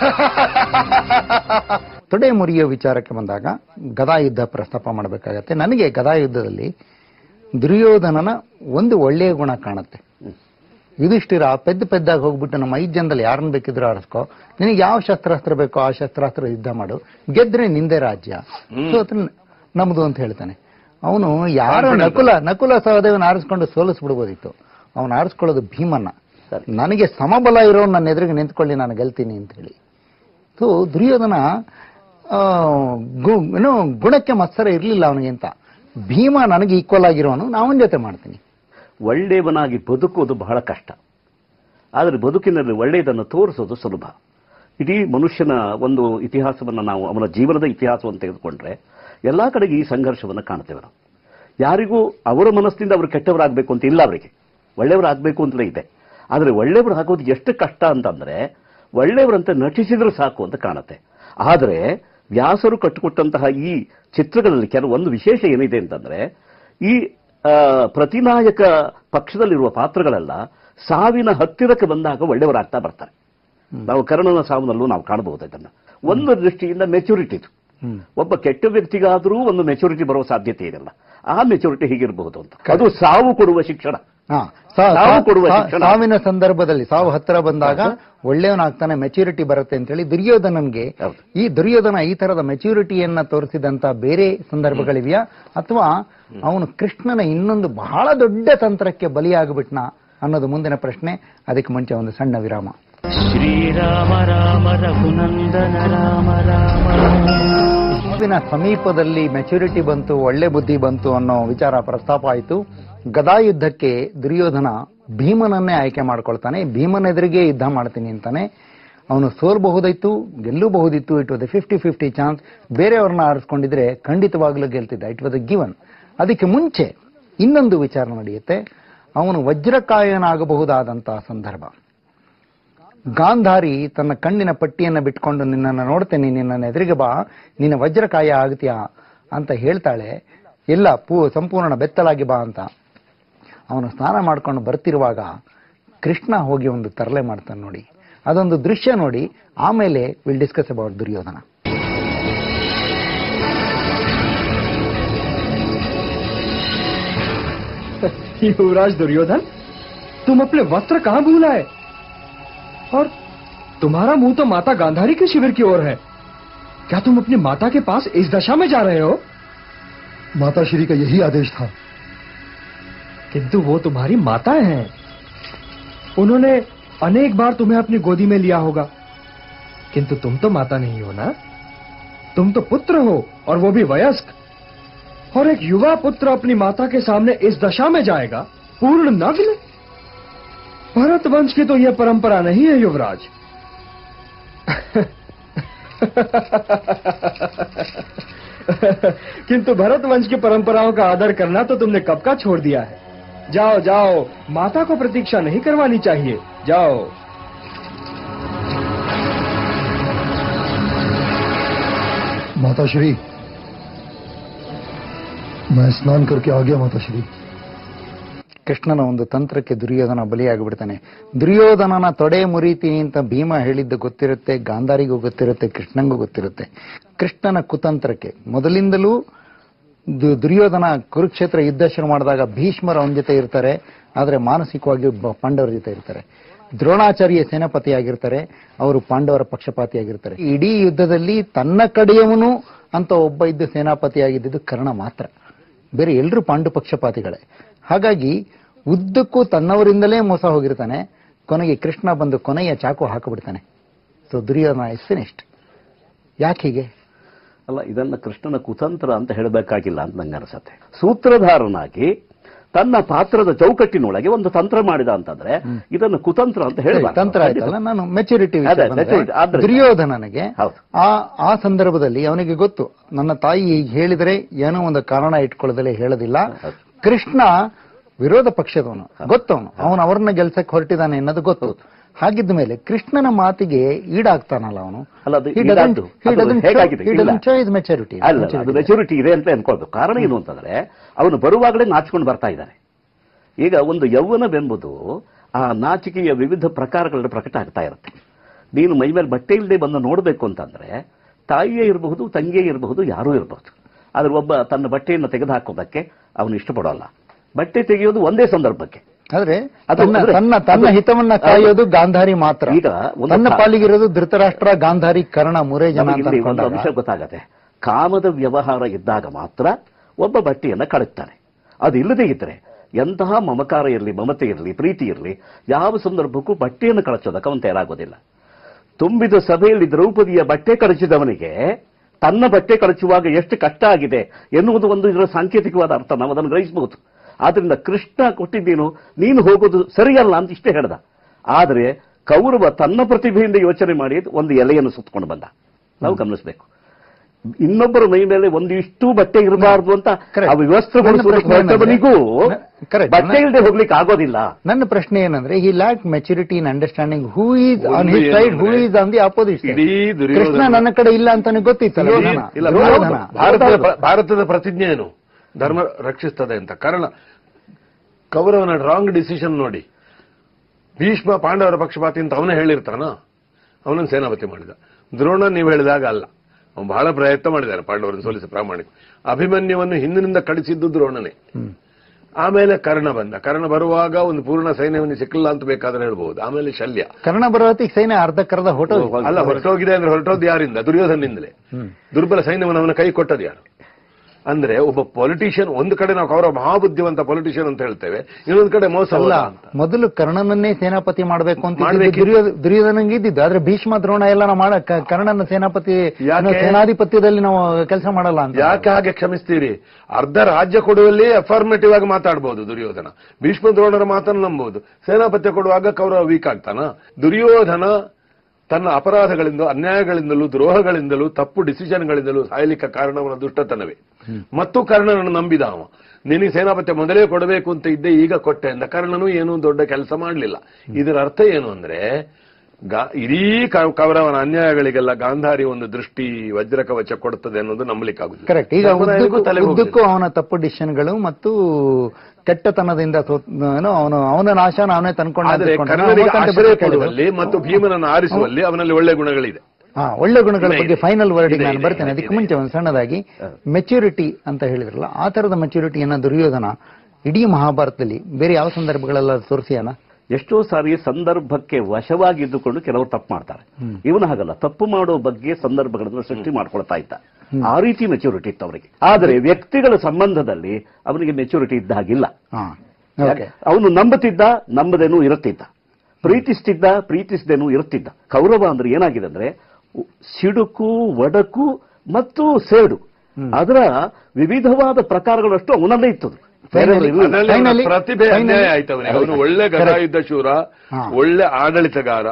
ತೊಡೆ ಮುರಿಯೋ ವಿಚಾರಕ್ಕೆ ಬಂದಾಗ ಗದಾ ಯುದ್ಧ ಪ್ರಸ್ತಾಪ ಮಾಡಬೇಕಾಗತ್ತೆ ನನಗೆ ಗದಾ ಯುದ್ಧದಲ್ಲಿ ದುರ್ಯೋಧನನ ಒಂದು ಒಳ್ಳೆಯ ಗುಣ ಕಾಣುತ್ತೆ ಯುಧಿಷ್ಠಿರ ಪೆದ್ದ ಪೆದ್ದಾಗಿ ಹೋಗ್ಬಿಟ್ಟು ನಮ್ಮ ಐದು ಜನದಲ್ಲಿ ಯಾರನ್ನ ಬೇಕಿದ್ರು ಆರಿಸ್ಕೋ ನಿನಗೆ ಯಾವ ಶಸ್ತ್ರಾಸ್ತ್ರ ಬೇಕೋ ಆ ಶಸ್ತ್ರಾಸ್ತ್ರ ಯುದ್ಧ ಮಾಡು ಗೆದ್ರೆ ನಿಂದೆ ರಾಜ್ಯ ಸೋತ್ರ ನಮ್ದು ಅಂತ ಹೇಳ್ತಾನೆ ಅವನು ಯಾರು Confidence. ನಕುಲ ನಕುಲ ಸಹದೇವನ ಆರಿಸ್ಕೊಂಡು ಸೋಲಿಸ್ಬಿಡ್ಬೋದಿತ್ತು ಅವನು ಆರಿಸ್ಕೊಳ್ಳೋದು ಭೀಮನ್ನ ನನಗೆ ಸಮಬಲ ಇರೋ ನನ್ನ ಎದುರಿಗೆ ನಿಂತ್ಕೊಳ್ಳಿ ನಾನು ಗೆಲ್ತೀನಿ ಅಂತ ಹೇಳಿ ಸೊ ದುರ್ಯೋಧನ ಆ, ಗು- ಏನು ಗುಣಕ್ಕೆ ಮತ್ಸರ ಇರಲಿಲ್ಲ ಅವನಿಗಿಂತ ಭೀಮ ನನಗೆ ಈಕ್ವಲ್ ಆಗಿರೋನು ನಾವನ್ ಜೊತೆ ಮಾಡ್ತೀನಿ ಒಳ್ಳೆಯವನಾಗಿ ಬದುಕುವುದು ಬಹಳ ಕಷ್ಟ ಆದರೆ ಬದುಕಿನಲ್ಲಿ ಒಳ್ಳೆಯದನ್ನು ತೋರಿಸೋದು ಸುಲಭ ಇಡೀ ಮನುಷ್ಯನ ಒಂದು ಇತಿಹಾಸವನ್ನು ನಾವು ಅವನ ಜೀವನದ ಇತಿಹಾಸವನ್ನು ತೆಗೆದುಕೊಂಡ್ರೆ ಎಲ್ಲಾ ಕಡೆಗೆ ಈ ಸಂಘರ್ಷವನ್ನು ಕಾಣ್ತೇವೆ ನಾವು ಯಾರಿಗೂ ಅವರ ಮನಸ್ಸಿನಿಂದ ಅವರು ಕೆಟ್ಟವರಾಗಬೇಕು ಅಂತ ಇಲ್ಲ ಅವರಿಗೆ ಒಳ್ಳೆಯವರಾಗಬೇಕು ಅಂತಲೇ ಇದೆ ಆದರೆ ಒಳ್ಳೆಯವರಾಗೋದು ಎಷ್ಟು ಕಷ್ಟ ಅಂತಂದ್ರೆ ಒಳ್ಳೆಯವರಂತೆ ನಟಿಸಿದ್ರೆ ಸಾಕು ಅಂತ ಕಾಣುತ್ತೆ ಆದರೆ ವ್ಯಾಸರು ಕಟ್ಟಿಕೊಟ್ಟಂತಹ ಈ ಚಿತ್ರಗಳಲ್ಲಿ ಕೆಲವೊಂದು ವಿಶೇಷ ಏನಿದೆ ಅಂತಂದ್ರೆ ಈ ಆ, ಪ್ರತಿನಾಯಕ ಪಕ್ಷದಲ್ಲಿರುವ ಪಾತ್ರಗಳೆಲ್ಲ ಸಾವಿನ ಹತ್ತಿರಕ್ಕೆ ಬಂದಾಗ ಒಳ್ಳೆಯವರಾಗ್ತಾ ಬರ್ತಾರೆ ನಾವು ಕರ್ಣನ ಸಾವನಲ್ಲೂ ನಾವು ಕಾಣಬಹುದು ಇದನ್ನ ಒಂದು ದೃಷ್ಟಿಯಿಂದ ಮೆಚುರಿಟಿ ಒಬ್ಬ ಕೆಟ್ಟ ವ್ಯಕ್ತಿಗಾದರೂ ಒಂದು ಮೆಚುರಿಟಿ ಬರುವ ಸಾಧ್ಯತೆ ಇದೆಲ್ಲ ಆ ಮೆಚುರಿಟಿ ಹೀಗಿರಬಹುದು ಅಂತ ಅದು ಸಾವು ಕೊಡುವ ಶಿಕ್ಷಣ ಹಾ, ಸಾ- ಸಾವು ಸಾ- ಕೊಡುವ ಸಾ- ಶಿಕ್ಷಣ. ಸಾವಿನ ಸಂದರ್ಭದಲ್ಲಿ ಸಾವು ಹತ್ತಿರ ಬಂದಾಗ ಒಳ್ಳೆಯವನಾಗ್ತಾನೆ ಮೆಚುರಿಟಿ ಬರುತ್ತೆ ಅಂತ ಹೇಳಿ ದುರ್ಯೋಧನನ್ಗೆ ಹೌದು. ಈ ದುರ್ಯೋಧನ ಈ ತರದ ಮೆಚುರಿಟಿಯನ್ನ ತೋರಿಸಿದಂತ ಬೇರೆ ಸಂದರ್ಭಗಳಿವೆಯಾ ಅಥವಾ ಅವನು ಕೃಷ್ಣನ ಇನ್ನೊಂದು ಬಹಳ ದೊಡ್ಡ ತಂತ್ರಕ್ಕೆ ಬಲಿಯಾಗ್ಬಿಟ್ನ ಅನ್ನೋದು ಮುಂದಿನ ಪ್ರಶ್ನೆ ಅದಕ್ಕೆ ಮುಂಚೆ ಒಂದು ಸಣ್ಣ ವಿರಾಮ ಶ್ರೀರಾಮ ರಾಮ ರಘುನಂದನ ರಾಮ ರಾಮ ಸಾವಿನ ಸಮೀಪದಲ್ಲಿ ಮೆಚುರಿಟಿ ಬಂತು ಒಳ್ಳೆ ಬುದ್ಧಿ ಬಂತು ಅನ್ನೋ ವಿಚಾರ ಪ್ರಸ್ತಾಪ ಆಯಿತು ಗದಾ ಯುದ್ಧಕ್ಕೆ ದುರ್ಯೋಧನ ಭೀಮನನ್ನೇ ಆಯ್ಕೆ ಮಾಡ್ಕೊಳ್ತಾನೆ ಭೀಮನ ಎದುರಿಗೆ ಯುದ್ಧ ಮಾಡ್ತೀನಿ ಅಂತಾನೆ ಅವನು ಸೋಲ್ಬಹುದಿತ್ತು ಗೆಲ್ಲಬಹುದಿತ್ತು it was fifty fifty chance ಬೇರೆಯವ್ರನ್ನ ಆರಿಸ್ಕೊಂಡಿದ್ರೆ ಖಂಡಿತವಾಗ್ಲೂ ಗೆಲ್ತಿದ್ದ ಇಟ್ ವಾಸ್ ಗಿವನ್ ಅದಕ್ಕೆ ಮುಂಚೆ ಇನ್ನೊಂದು ವಿಚಾರ ನಡೆಯುತ್ತೆ ಅವನು ವಜ್ರಕಾಯನಾಗಬಹುದಾದಂತಹ ಸಂದರ್ಭ ಗಾಂಧಾರಿ ತನ್ನ ಕಣ್ಣಿನ ಪಟ್ಟಿಯನ್ನ ಬಿಟ್ಕೊಂಡು ನಿನ್ನನ್ನು ನೋಡ್ತೇನೆ ನಿನ್ನ ಎದುರಿಗೆ ಬಾ ನಿನ್ನ ವಜ್ರಕಾಯ ಆಗ್ತೀಯಾ ಅಂತ ಹೇಳ್ತಾಳೆ ಇಲ್ಲ ಪೂ ಸಂಪೂರ್ಣ ಬೆತ್ತಲಾಗಿ ಬಾ ಅಂತ ಅವನು ಸ್ನಾನ ಮಾಡ್ಕೊಂಡು ಬರ್ತಿರುವಾಗ ಕೃಷ್ಣ ಹೋಗಿ ಒಂದು ತರಲೆ ಮಾಡ್ತಾನೆ ನೋಡಿ ಅದೊಂದು ದೃಶ್ಯ ನೋಡಿ ಆಮೇಲೆ ವಿಲ್ ಡಿಸ್ಕಸ್ ಅಬೌಟ್ ದುರ್ಯೋಧನ युवराज दुर्योधन तुम अपने वस्त्र कहाँ भूला है और तुम्हारा मुंह तो माता गांधारी के शिविर की ओर है क्या तुम अपनी माता के पास इस दशा में जा रहे हो माता श्री का यही आदेश था किंतु वो तुम्हारी माता हैं उन्होंने अनेक बार तुम्हें अपनी गोदी में लिया होगा किंतु तुम तो माता नहीं हो ना तुम तो पुत्र हो और वो भी वयस्क और एक युवा पुत्र अपनी माता के सामने इस दशा में जाएगा पूर्ण नग्न भरत वंश की तो यह परंपरा नहीं है युवराज किंतु भरत वंश की परंपराओं का आदर करना तो तुमने कब का छोड़ दिया है जाओ जाओ माता को प्रतीक्षा नहीं करवानी चाहिए जाओ माता श्री मैं स्नान करके आ गया माता श्री ಕೃಷ್ಣನ ಒಂದು ತಂತ್ರಕ್ಕೆ ದುರ್ಯೋಧನ ಬಲಿಯಾಗಿಬಿಡ್ತಾನೆ ದುರ್ಯೋಧನನ ತೊಡೆ ಮುರಿತೀನಿ ಅಂತ ಭೀಮ ಹೇಳಿದ್ದು ಗೊತ್ತಿರುತ್ತೆ ಗಾಂಧಾರಿಗೂ ಗೊತ್ತಿರುತ್ತೆ ಕೃಷ್ಣಂಗೂ ಗೊತ್ತಿರುತ್ತೆ ಕೃಷ್ಣನ ಕುತಂತ್ರಕ್ಕೆ ಮೊದಲಿಂದಲೂ ದು- ದುರ್ಯೋಧನ ಕುರುಕ್ಷೇತ್ರ ಯುದ್ಧ ಶುರು ಮಾಡಿದಾಗ ಭೀಷ್ಮರ ಅವನ ಜೊತೆ ಇರ್ತಾರೆ ಆದ್ರೆ ಮಾನಸಿಕವಾಗಿ ಬ- ಪಾಂಡವರ ಜೊತೆ ಇರ್ತಾರೆ ದ್ರೋಣಾಚಾರ್ಯ ಸೇನಾಪತಿಯಾಗಿರ್ತಾರೆ ಅವರು ಪಾಂಡವರ ಪಕ್ಷಪಾತಿಯಾಗಿರ್ತಾರೆ ಇಡೀ ಯುದ್ಧದಲ್ಲಿ ತನ್ನ ಕಡೆಯವನು ಅಂತ ಒಬ್ಬ ಇದ್ದ ಸೇನಾಪತಿಯಾಗಿದ್ದು ಕರ್ಣ ಮಾತ್ರ ಬೇರೆ ಎಲ್ಲರೂ ಪಾಂಡು ಪಕ್ಷಪಾತಿಗಳೇ ಹಾಗಾಗಿ ಉದ್ದಕ್ಕೂ ತನ್ನವರಿಂದಲೇ ಮೋಸ ಹೋಗಿರ್ತಾನೆ ಕೊನೆಗೆ ಕೃಷ್ಣ ಬಂದು ಕೊನೆಯ ಚಾಕು ಹಾಕಿಬಿಡ್ತಾನೆ ಸೊ ದುರ್ಯೋಧನ ಇಸ್ ಫಿನಿಶ್ಡ್ ಯಾಕೆ ಹೀಗೆ ಅಲ್ಲ ಇದನ್ನ ಕೃಷ್ಣನ ಕುತಂತ್ರ ಅಂತ ಹೇಳಬೇಕಾಗಿಲ್ಲ ಅಂತ ನಂಗೆ ಅನಿಸತ್ತೆ ಸೂತ್ರಧಾರನಾಗಿ ತನ್ನ ಪಾತ್ರದ ಚೌಕಟ್ಟಿನೊಳಗೆ ಒಂದು ತಂತ್ರ ಮಾಡಿದ ಅಂತಂದ್ರೆ ಇದನ್ನು ಕುತಂತ್ರ ಅಂತ ಸರಿ, ಹೇಳಬಾರ್ದು ತಂತ್ರ ಆಯ್ತಲ್ಲ ನಾನು ಮೆಚುರಿಟಿ ಅದೇ, maturity, ಆದ್ರಿಂದ- ದುರ್ಯೋಧನನಿಗೆ ಹೌದು. ಆ ಆ ಸಂದರ್ಭದಲ್ಲಿ ಅವನಿಗೆ ಗೊತ್ತು ನನ್ನ ತಾಯಿ ಹೀಗೆ ಹೇಳಿದರೆ ಏನೋ ಒಂದು ಕಾರಣ ಇಟ್ಕೊಳ್ಳೋದಲ್ಲೇ ಹೇಳೋದಿಲ್ಲ ಕೃಷ್ಣ ವಿರೋಧ ಪಕ್ಷದವನು ಗೊತ್ತವನು ಅವನು ಅವ್ರನ್ನ ಗೆಲ್ಸಕ್ಕೆ ಹೊರಟಿದ್ದಾನೆ ಅನ್ನೋದು ಗೊತ್ತು ಹಾಗಿದ್ದ ಮೇಲೆ ಕೃಷ್ಣನ ಮಾತಿಗೆ ಈಡಾಗ್ತಾನಲ್ಲ ಅವನು ಅಲ್ಲ, ಅದು ಈಡಾದ್ದು. ಅದು ಹೇಗಾಗಿದೆ? ಇಲ್ಲ. ಮೆಚುರಿಟಿ ಅಲ್ಲ ಅದು ಮೆಚುರಿಟಿ ಇದೆ ಅಂತ ಅನ್ಕೊಳ್ಬೇಕು ಕಾರಣ ಏನು ಅಂತಂದ್ರೆ ಅವನು ಬರುವಾಗಲೇ ನಾಚಿಕೊಂಡು ಬರ್ತಾ ಇದ್ದಾನೆ ಈಗ ಒಂದು ಯೌವನವೆಂಬುದು ಆ ನಾಚಿಕೆಯ ವಿವಿಧ ಪ್ರಕಾರಗಳಲ್ಲಿ ಪ್ರಕಟ ಆಗ್ತಾ ಇರುತ್ತೆ ನೀನು ಮೈ ಮೇಲೆ ಬಟ್ಟೆ ಇಲ್ಲದೆ ಬಂದು ನೋಡಬೇಕು ಅಂತಂದ್ರೆ ತಾಯಿಯೇ ಇರಬಹುದು ತಂಗಿಯೇ ಇರಬಹುದು ಯಾರೂ ಇರಬಹುದು ಆದ್ರೆ ಒಬ್ಬ ತನ್ನ ಬಟ್ಟೆಯನ್ನು ತೆಗೆದುಹಾಕೋದಕ್ಕೆ ಅವನು ಇಷ್ಟಪಡೋಲ್ಲ ಬಟ್ಟೆ ತೆಗೆಯೋದು ಒಂದೇ ಸಂದರ್ಭಕ್ಕೆ ಆದ್ರೆ ಅದು ತನ್ನ ಅಂದ್ರೆ- ತನ್ನ ತನ್ನ ಅದು- ಹಿತವನ್ನ ಕಾಯೋದು ಗಾಂಧಾರಿ ಮಾತ್ರ ಈಗ ಒಂದು ತನ್ನ ಕಾ- ಪಾಲಿಗಿರೋದು ಧೃತರಾಷ್ಟ್ರ ಗಾಂಧಾರಿ ಕರ್ಣ ಮೂರೇ ಜನ ನಮಗೆ ಅಂತ ಇಲ್ಲಿ ಒಂದು ಅನ್ಕೊಂಡಾಗ ಅಂಶ ಗೊತ್ತಾಗತ್ತೆ ಕಾಮದ ವ್ಯವಹಾರ ಇದ್ದಾಗ ಮಾತ್ರ ಒಬ್ಬ ಬಟ್ಟೆಯನ್ನ ಕಳುತ್ತಾನೆ ಅದು ಇಲ್ಲದೇ ಇದ್ರೆ ಎಂತಹ ಮಮಕಾರ ಇರಲಿ ಮಮತೆ ಇರಲಿ ಪ್ರೀತಿ ಇರಲಿ ಯಾವ ಸಂದರ್ಭಕ್ಕೂ ಬಟ್ಟೆಯನ್ನು ಕಳಚೋದಕ್ಕೆ ಅವನು ತಯಾರಾಗೋದಿಲ್ಲ ತುಂಬಿದ ಸಭೆಯಲ್ಲಿ ದ್ರೌಪದಿಯ ಬಟ್ಟೆ ಕಳಚಿದವನಿಗೆ ತನ್ನ ಬಟ್ಟೆ ಕಳಚುವಾಗ ಎಷ್ಟು ಕಷ್ಟ ಆಗಿದೆ ಎನ್ನುವುದು ಒಂದು ಇದರ ಸಾಂಕೇತಿಕವಾದ ಅರ್ಥ ನಾವು ಅದನ್ನು ಗ್ರಹಿಸಬಹುದು ಆದ್ರಿಂದ ಕೃಷ್ಣ ಕೊಟ್ಟಿದ್ದೇನು ನೀನು ಹೋಗೋದು ಸರಿಯಲ್ಲ ಅಂತ ಇಷ್ಟೇ ಹೇಳ್ದ ಆದರೆ ಕೌರವ ತನ್ನ ಪ್ರತಿಭೆಯಿಂದ ಯೋಚನೆ ಮಾಡಿ ಒಂದು ಎಲೆಯನ್ನು ಸುತ್ತಕೊಂಡು ಬಂದ ನಾವು ಗಮನಿಸಬೇಕು ಇನ್ನೊಬ್ಬರ ಮೈ ಮೇಲೆ ಒಂದು ಇಷ್ಟು ಬಟ್ಟೆ ಇರಬಾರ್ದು ಅಂತ Correct. ಆ ವ್ಯವಸ್ಥೆಗೊಳಿಸುವುದಕ್ಕೆ ನನ್ನ ಪ್ರಶ್ನೆ ಹೊರಟವನಿಗೂ ಏನಂದ್ರೆ- Correct. ಬಟ್ಟೆ ಇಲ್ಲದೆ ಹೋಗ್ಲಿಕ್ಕೆ ಆಗೋದಿಲ್ಲ ನನ್ನ ಪ್ರಶ್ನೆ ಏನಂದ್ರೆ ಈ lack maturity in understanding who is on ಒಂದು ಹಿಸ್ ಸೈಡ್ ಹೂ ಏನಂದ್ರೆ ಈಸ್ ಆನ್ ದಿ ಅಪೋಸಿಟ್ ಇಡೀ ದುರ್ಯೋಧನ- ಕೃಷ್ಣ ನನ್ನ ಕಡೆ ಇಲ್ಲ ಅಂತಾನೆ ಗೊತ್ತಿತ್ತು ಇಲ್ಲ, ಇಲ್ಲ, ದುರ್ಯೋಧನ. ಭಾರತದ ಪ್ರ- ಭಾರತದ ಪ್ರತಿಜ್ಞೆ ಏನು ಧರ್ಮ ರಕ್ಷಿಸ್ತದೆ ಅಂತ ಕಾರಣ ಕೌರವನ ರಾಂಗ್ ಡಿಸಿಷನ್ ನೋಡಿ ಭೀಷ್ಮ ಪಾಂಡವರ ಪಕ್ಷಪಾತಿ ಅಂತ ಅವನೇ ಹೇಳಿರ್ತಾನ ಅವನನ್ನು ಸೇನಾಪತಿ ಮಾಡಿದ ದ್ರೋಣ ನೀವು ಹೇಳಿದಾಗ ಅಲ್ಲ ಅವನು ಬಹಳ ಪ್ರಯತ್ನ ಮಾಡಿದ್ದಾನೆ ಪಾಂಡವರನ್ನು ಸೋಲಿಸಿ ಪ್ರಾಮಾಣಿಕ ಅಭಿಮನ್ಯುವನ್ನು ಹಿಂದಿನಿಂದ ಕಳಿಸಿದ್ದು ದ್ರೋಣನೇ ಆಮೇಲೆ ಕರ್ಣ ಬಂದ ಕರ್ಣ ಬರುವಾಗ ಒಂದು ಪೂರ್ಣ ಸೈನ್ಯವನ್ನು ಸಿಕ್ಕಲಿಲ್ಲ ಅಂತ ಬೇಕಾದ್ರೆ ಹೇಳ್ಬಹುದು ಆಮೇಲೆ ಶಲ್ಯ ಕರ್ಣ ಬರುವತ್ತಿಗೆ ಸೈನ್ಯ ಅರ್ಧಕ್ಕರ್ಧ ಹೊಟ್ಟು ಅಲ್ಲ ಹೊರಟೋಗಿದೆ ಅಂದ್ರೆ ಹೊರಟೋದು ಯಾರಿಂದ ದುರ್ಯೋಧನಿಂದಲೇ ದುರ್ಬಲ ಸೈನ್ಯವನ್ನು ಅವನ ಕೈ ಕೊಟ್ಟದ್ದು ಯಾರು ಅಂದ್ರೆ ಒಬ್ಬ ಪೊಲಿಟಿಷಿಯನ್ ಒಂದು ಕಡೆ ನಾವು ಕೌರವ ಮಹಾಬುದ್ಧಿವಂತ ಪೊಲಿಟಿಷಿಯನ್ ಅಂತ ಹೇಳ್ತೇವೆ ಇನ್ನೊಂದು ಕಡೆ ಮೋಸ ಅಲ್ಲ ಹೋದ ಅಂತ ಮೊದಲು ಕರ್ಣನನ್ನೇ ಸೇನಾಪತಿ ಮಾಡಬೇಕು ಅಂತ ಮಾಡ್ಬೇಕಿತ್ತು. ದುರ್ಯೋಧ ದುರ್ಯೋಧನಂಗೆ ಇದ್ದಿದ್ದು ಆದ್ರೆ ಭೀಷ್ಮ ದ್ರೋಣ ಎಲ್ಲ ನಾವು ಮಾಡ ಕ- ಕರ್ಣನ ಸೇನಾಪತಿ ಯಾಕೆ? ಏನೋ ಸೇನಾಧಿಪತ್ಯದಲ್ಲಿ ನಾವು ಕೆಲಸ ಮಾಡಲ್ಲ ಅಂತ ಯಾಕೆ ಹಾಗೆ ಕ್ಷಮಿಸ್ತೀರಿ ಅರ್ಧ ರಾಜ್ಯ ಕೊಡುವಲ್ಲಿ ಅಫರ್ಮೇಟಿವ್ ಆಗಿ ಮಾತಾಡಬಹುದು ದುರ್ಯೋಧನ ಭೀಷ್ಮ ದ್ರೋಣರ ಮಾತನ್ನು ನಂಬಹುದು ಸೇನಾಪತ್ಯ ಕೊಡುವಾಗ ಕೌರವ ವೀಕ್ ಆಗ್ತಾನ ದುರ್ಯೋಧನ ತನ್ನ ಅಪರಾಧಗಳಿಂದ ಅನ್ಯಾಯಗಳಿಂದಲೂ ದ್ರೋಹಗಳಿಂದಲೂ ತಪ್ಪು ಡಿಸಿಷನ್ಗಳಿಂದಲೂ ಸಾಯಲಿಕ್ಕೆ ಕಾರಣವನ ದುಷ್ಟತನವೇ ಮತ್ತು ಕರ್ಣನನ್ನು ನಂಬಿದ ಅವ ನಿನಗೆ ಸೇನಾಪತ್ಯ ಮೊದಲೇ ಕೊಡಬೇಕು ಅಂತ ಇದ್ದೆ ಈಗ ಕೊಟ್ಟೆ ಅಂದ ಕರ್ಣನು ಏನೂ ದೊಡ್ಡ ಕೆಲಸ ಮಾಡಲಿಲ್ಲ ಇದರ ಅರ್ಥ ಏನು ಅಂದ್ರೆ ಗಾ- ಇಡೀ ಕ- ಕೌರವನ ಅನ್ಯಾಯಗಳಿಗೆಲ್ಲ ಗಾಂಧಾರಿ ಒಂದು ದೃಷ್ಟಿ ವಜ್ರ ಕವಚ ಕೊಡುತ್ತದೆ ಅನ್ನೋದು ನಂಬಲಿಕ್ಕಾಗುದಿಲ್ಲ ಕರೆಕ್ಟ್ ಈಗ ಧರ್ಮರಾಯನಿಗೂ ಉದ್ದಕ್ಕೂ ತಲೆಗೆ ಉದ್ದಕ್ಕೂ ಹೋಗ್ಲಿಲ್ಲ. ಅವನ ತಪ್ಪು ಡಿಸಿಷನ್ಗಳು ಮತ್ತು ಕೆಟ್ಟತನದಿಂದ ಸೋತ್- ಏನೋ ಅವನು ಅವನ ನಾಶನ ಅವನೇ ತಂದ್ಕೊಂಡ ಆದರೆ ಕರ್ಣನಿಗೆ ಆಶ್ರಯ ಕೊಡುವಲ್ಲಿ ಮತ್ತು ಭೀಮನನ್ನು ಆರಿಸುವಲ್ಲಿ ಅವನಲ್ಲಿ ಒಳ್ಳೆ ಗುಣಗಳಿದೆ ಹಾ ಒಳ್ಳೆ ಗುಣಗಳ ಇದೆ, ಬಗ್ಗೆ ಇದೆ. ಫೈನಲ್ ವರ್ಡ್ ಇದೆ, ನಾನು ಇದೆ, ಬರ್ತೇನೆ ಇದೆ, ಅದಕ್ಕೆ ಇದೆ. ಮುಂಚೆ ಒಂದು ಸಣ್ಣದಾಗಿ ಮೆಚುರಿಟಿ ಅಂತ ಹೇಳಿದ್ರಲ್ಲ ಆ ತರದ ಮೆಚುರಿಟಿಯನ್ನ ದುರ್ಯೋಧನ ಇಡೀ ಮಹಾಭಾರತದಲ್ಲಿ ಬೇರೆ ಯಾವ ಸಂದರ್ಭಗಳೆಲ್ಲ ತೋರಿಸಿಯಾನ ಎಷ್ಟೋ ಸಾರಿ ಸಂದರ್ಭಕ್ಕೆ ವಶವಾಗಿದ್ದುಕೊಂಡು ಕೆಲವರು ತಪ್ಪು ಮಾಡ್ತಾರೆ ಇವನು ಹಾಗಲ್ಲ ತಪ್ಪು ಮಾಡೋ ಬಗ್ಗೆ ಸಂದರ್ಭಗಳನ್ನು ಸೃಷ್ಟಿ ಮಾಡ್ಕೊಳ್ತಾ ಇದ್ದ ಆ ರೀತಿ ಮೆಚುರಿಟಿ ಇತ್ತು ಅವರಿಗೆ ಆದರೆ ವ್ಯಕ್ತಿಗಳ ಸಂಬಂಧದಲ್ಲಿ ಅವನಿಗೆ ಮೆಚುರಿಟಿ ಇದ್ದ ಹಾಗಿಲ್ಲ ಹಾ ಓಕೆ ಅವನು ನಂಬುತ್ತಿದ್ದ ನಂಬದೇನೂ ಇರುತ್ತಿದ್ದ ಪ್ರೀತಿಸ್ತಿದ್ದ ಪ್ರೀತಿಸದೇನೂ ಇರುತ್ತಿದ್ದ ಕೌರವ ಅಂದ್ರೆ ಏನಾಗಿದೆ ಅಂದ್ರೆ ಉ- ಸಿಡುಕು ಒಡಕು ಮತ್ತು ಸೇಡು ಅದರ ವಿವಿಧವಾದ ಪ್ರಕಾರಗಳಷ್ಟು ಅವನಲ್ಲೇ ಇತ್ತದು ಬೇರೆ Finally- ಇರ್ಲಿಲ್ಲ. ಅದರಲ್ಲಿ ಅವನ Finally- ಪ್ರತಿಭೆ finally- ಅನ್ಯಾಯ ಆಯ್ತು ಅವನಿಗೆ ಅವನು ಒಳ್ಳೆ ಗದಾಯುದ್ಧ ಶೂರ ಹಾ. ಒಳ್ಳೆ ಆಡಳಿತಗಾರ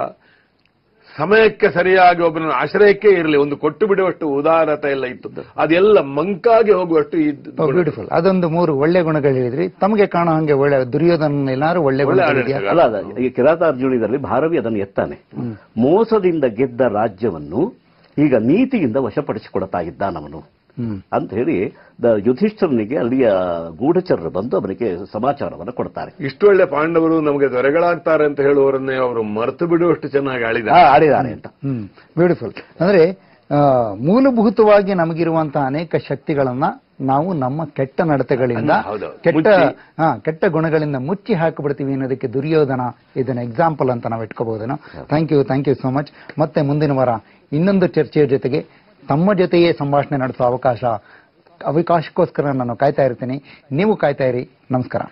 ಸಮಯಕ್ಕೆ ಸರಿಯಾಗಿ ಒಬ್ಬನ ಆಶ್ರಯಕ್ಕೆ ಇರಲಿ ಒಂದು ಕೊಟ್ಟು ಬಿಡುವಷ್ಟು ಉದಾರತೆ ಎಲ್ಲ ಇತ್ತು ಅದೆಲ್ಲ ಮಂಕಾಗಿ ಹೋಗುವಷ್ಟು ಇದ್ದು ಬ್ಯೂಟಿಫುಲ್ ಅದೊಂದು ಮೂರು ಒಳ್ಳೆ ಗುಣಗಳು ಹೇಳಿದ್ರಿ ತಮಗೆ ಕಾಣೋ ಹಂಗೆ ಒಳ್ಳೆ ದುರ್ಯೋಧನ ಎಲ್ಲಾರು ಒಳ್ಳೆ ಒಳ್ಳೆ ಗುಣಗಳಿದೆಯಾ ಆಡಳಿತಗಾರ. ಅಲ್ಲ ಅದ ಈ ಕಿರಾತಾರ್ಜುನಿದಲ್ಲಿ ಭಾರವಿ ಅದನ್ನು ಎತ್ತಾನೆ ಮೋಸದಿಂದ ಗೆದ್ದ ರಾಜ್ಯವನ್ನು ಈಗ ನೀತಿಯಿಂದ ವಶಪಡಿಸಿಕೊಡ್ತಾ ಇದ್ದಾನವನು ಹ್ಮ್ ಅಂತ ಹೇಳಿ ದ ಯುಧಿಷ್ಠರನಿಗೆ ಅಲ್ಲಿಯ ಗೂಢಚರರು ಬಂದು ಅವನಿಗೆ ಸಮಾಚಾರವನ್ನು ಕೊಡ್ತಾರೆ ಇಷ್ಟು ಒಳ್ಳೆ ಪಾಂಡವರು ನಮಗೆ ದೊರೆಗಳಾಗ್ತಾರೆ ಅಂತ ಹೇಳುವವರನ್ನೇ ಅವರು ಮರೆತು ಬಿಡುವಷ್ಟು ಚೆನ್ನಾಗಿ ಆಳಿದ ಆ, ಆಡಿದಾನೆ ಅಂತ ಹ್ಮ್ ಬ್ಯೂಟಿಫುಲ್ ಅಂದ್ರೆ ಆ, ಮೂಲಭೂತವಾಗಿ ನಮಗಿರುವಂತಹ ಅನೇಕ ಶಕ್ತಿಗಳನ್ನ ನಾವು ನಮ್ಮ ಕೆಟ್ಟ ನಡತೆಗಳಿಂದ ಅಲ್ಲ, ಹೌದು. ಕೆಟ್ಟ ಮುಚ್ಚಿ. ಹಾ ಕೆಟ್ಟ ಗುಣಗಳಿಂದ ಮುಚ್ಚಿ ಹಾಕಿಬಿಡ್ತೀವಿ ಅನ್ನೋದಕ್ಕೆ ದುರ್ಯೋಧನ ಇದನ್ನ ಎಕ್ಸಾಂಪಲ್ ಅಂತ ನಾವು ಇಟ್ಕೋಬಹುದೇನೋ thank you thank you so much ಮತ್ತೆ ಮುಂದಿನ ವಾರ ಇನ್ನೊಂದು ಚರ್ಚೆಯ ಜೊತೆಗೆ ತಮ್ಮ ಜೊತೆಯೇ ಸಂಭಾಷಣೆ ನಡೆಸುವ ಅವಕಾಶ ಅವಕಾಶಕ್ಕೋಸ್ಕರ ನಾನು ಕಾಯ್ತಾ ಇರ್ತೀನಿ ನೀವು ಕಾಯ್ತಾ ಇರಿ ನಮಸ್ಕಾರ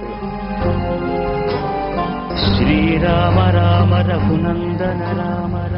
ಶ್ರೀರಾಮ ರಾಮ ರಘುನಂದನ ರಾಮ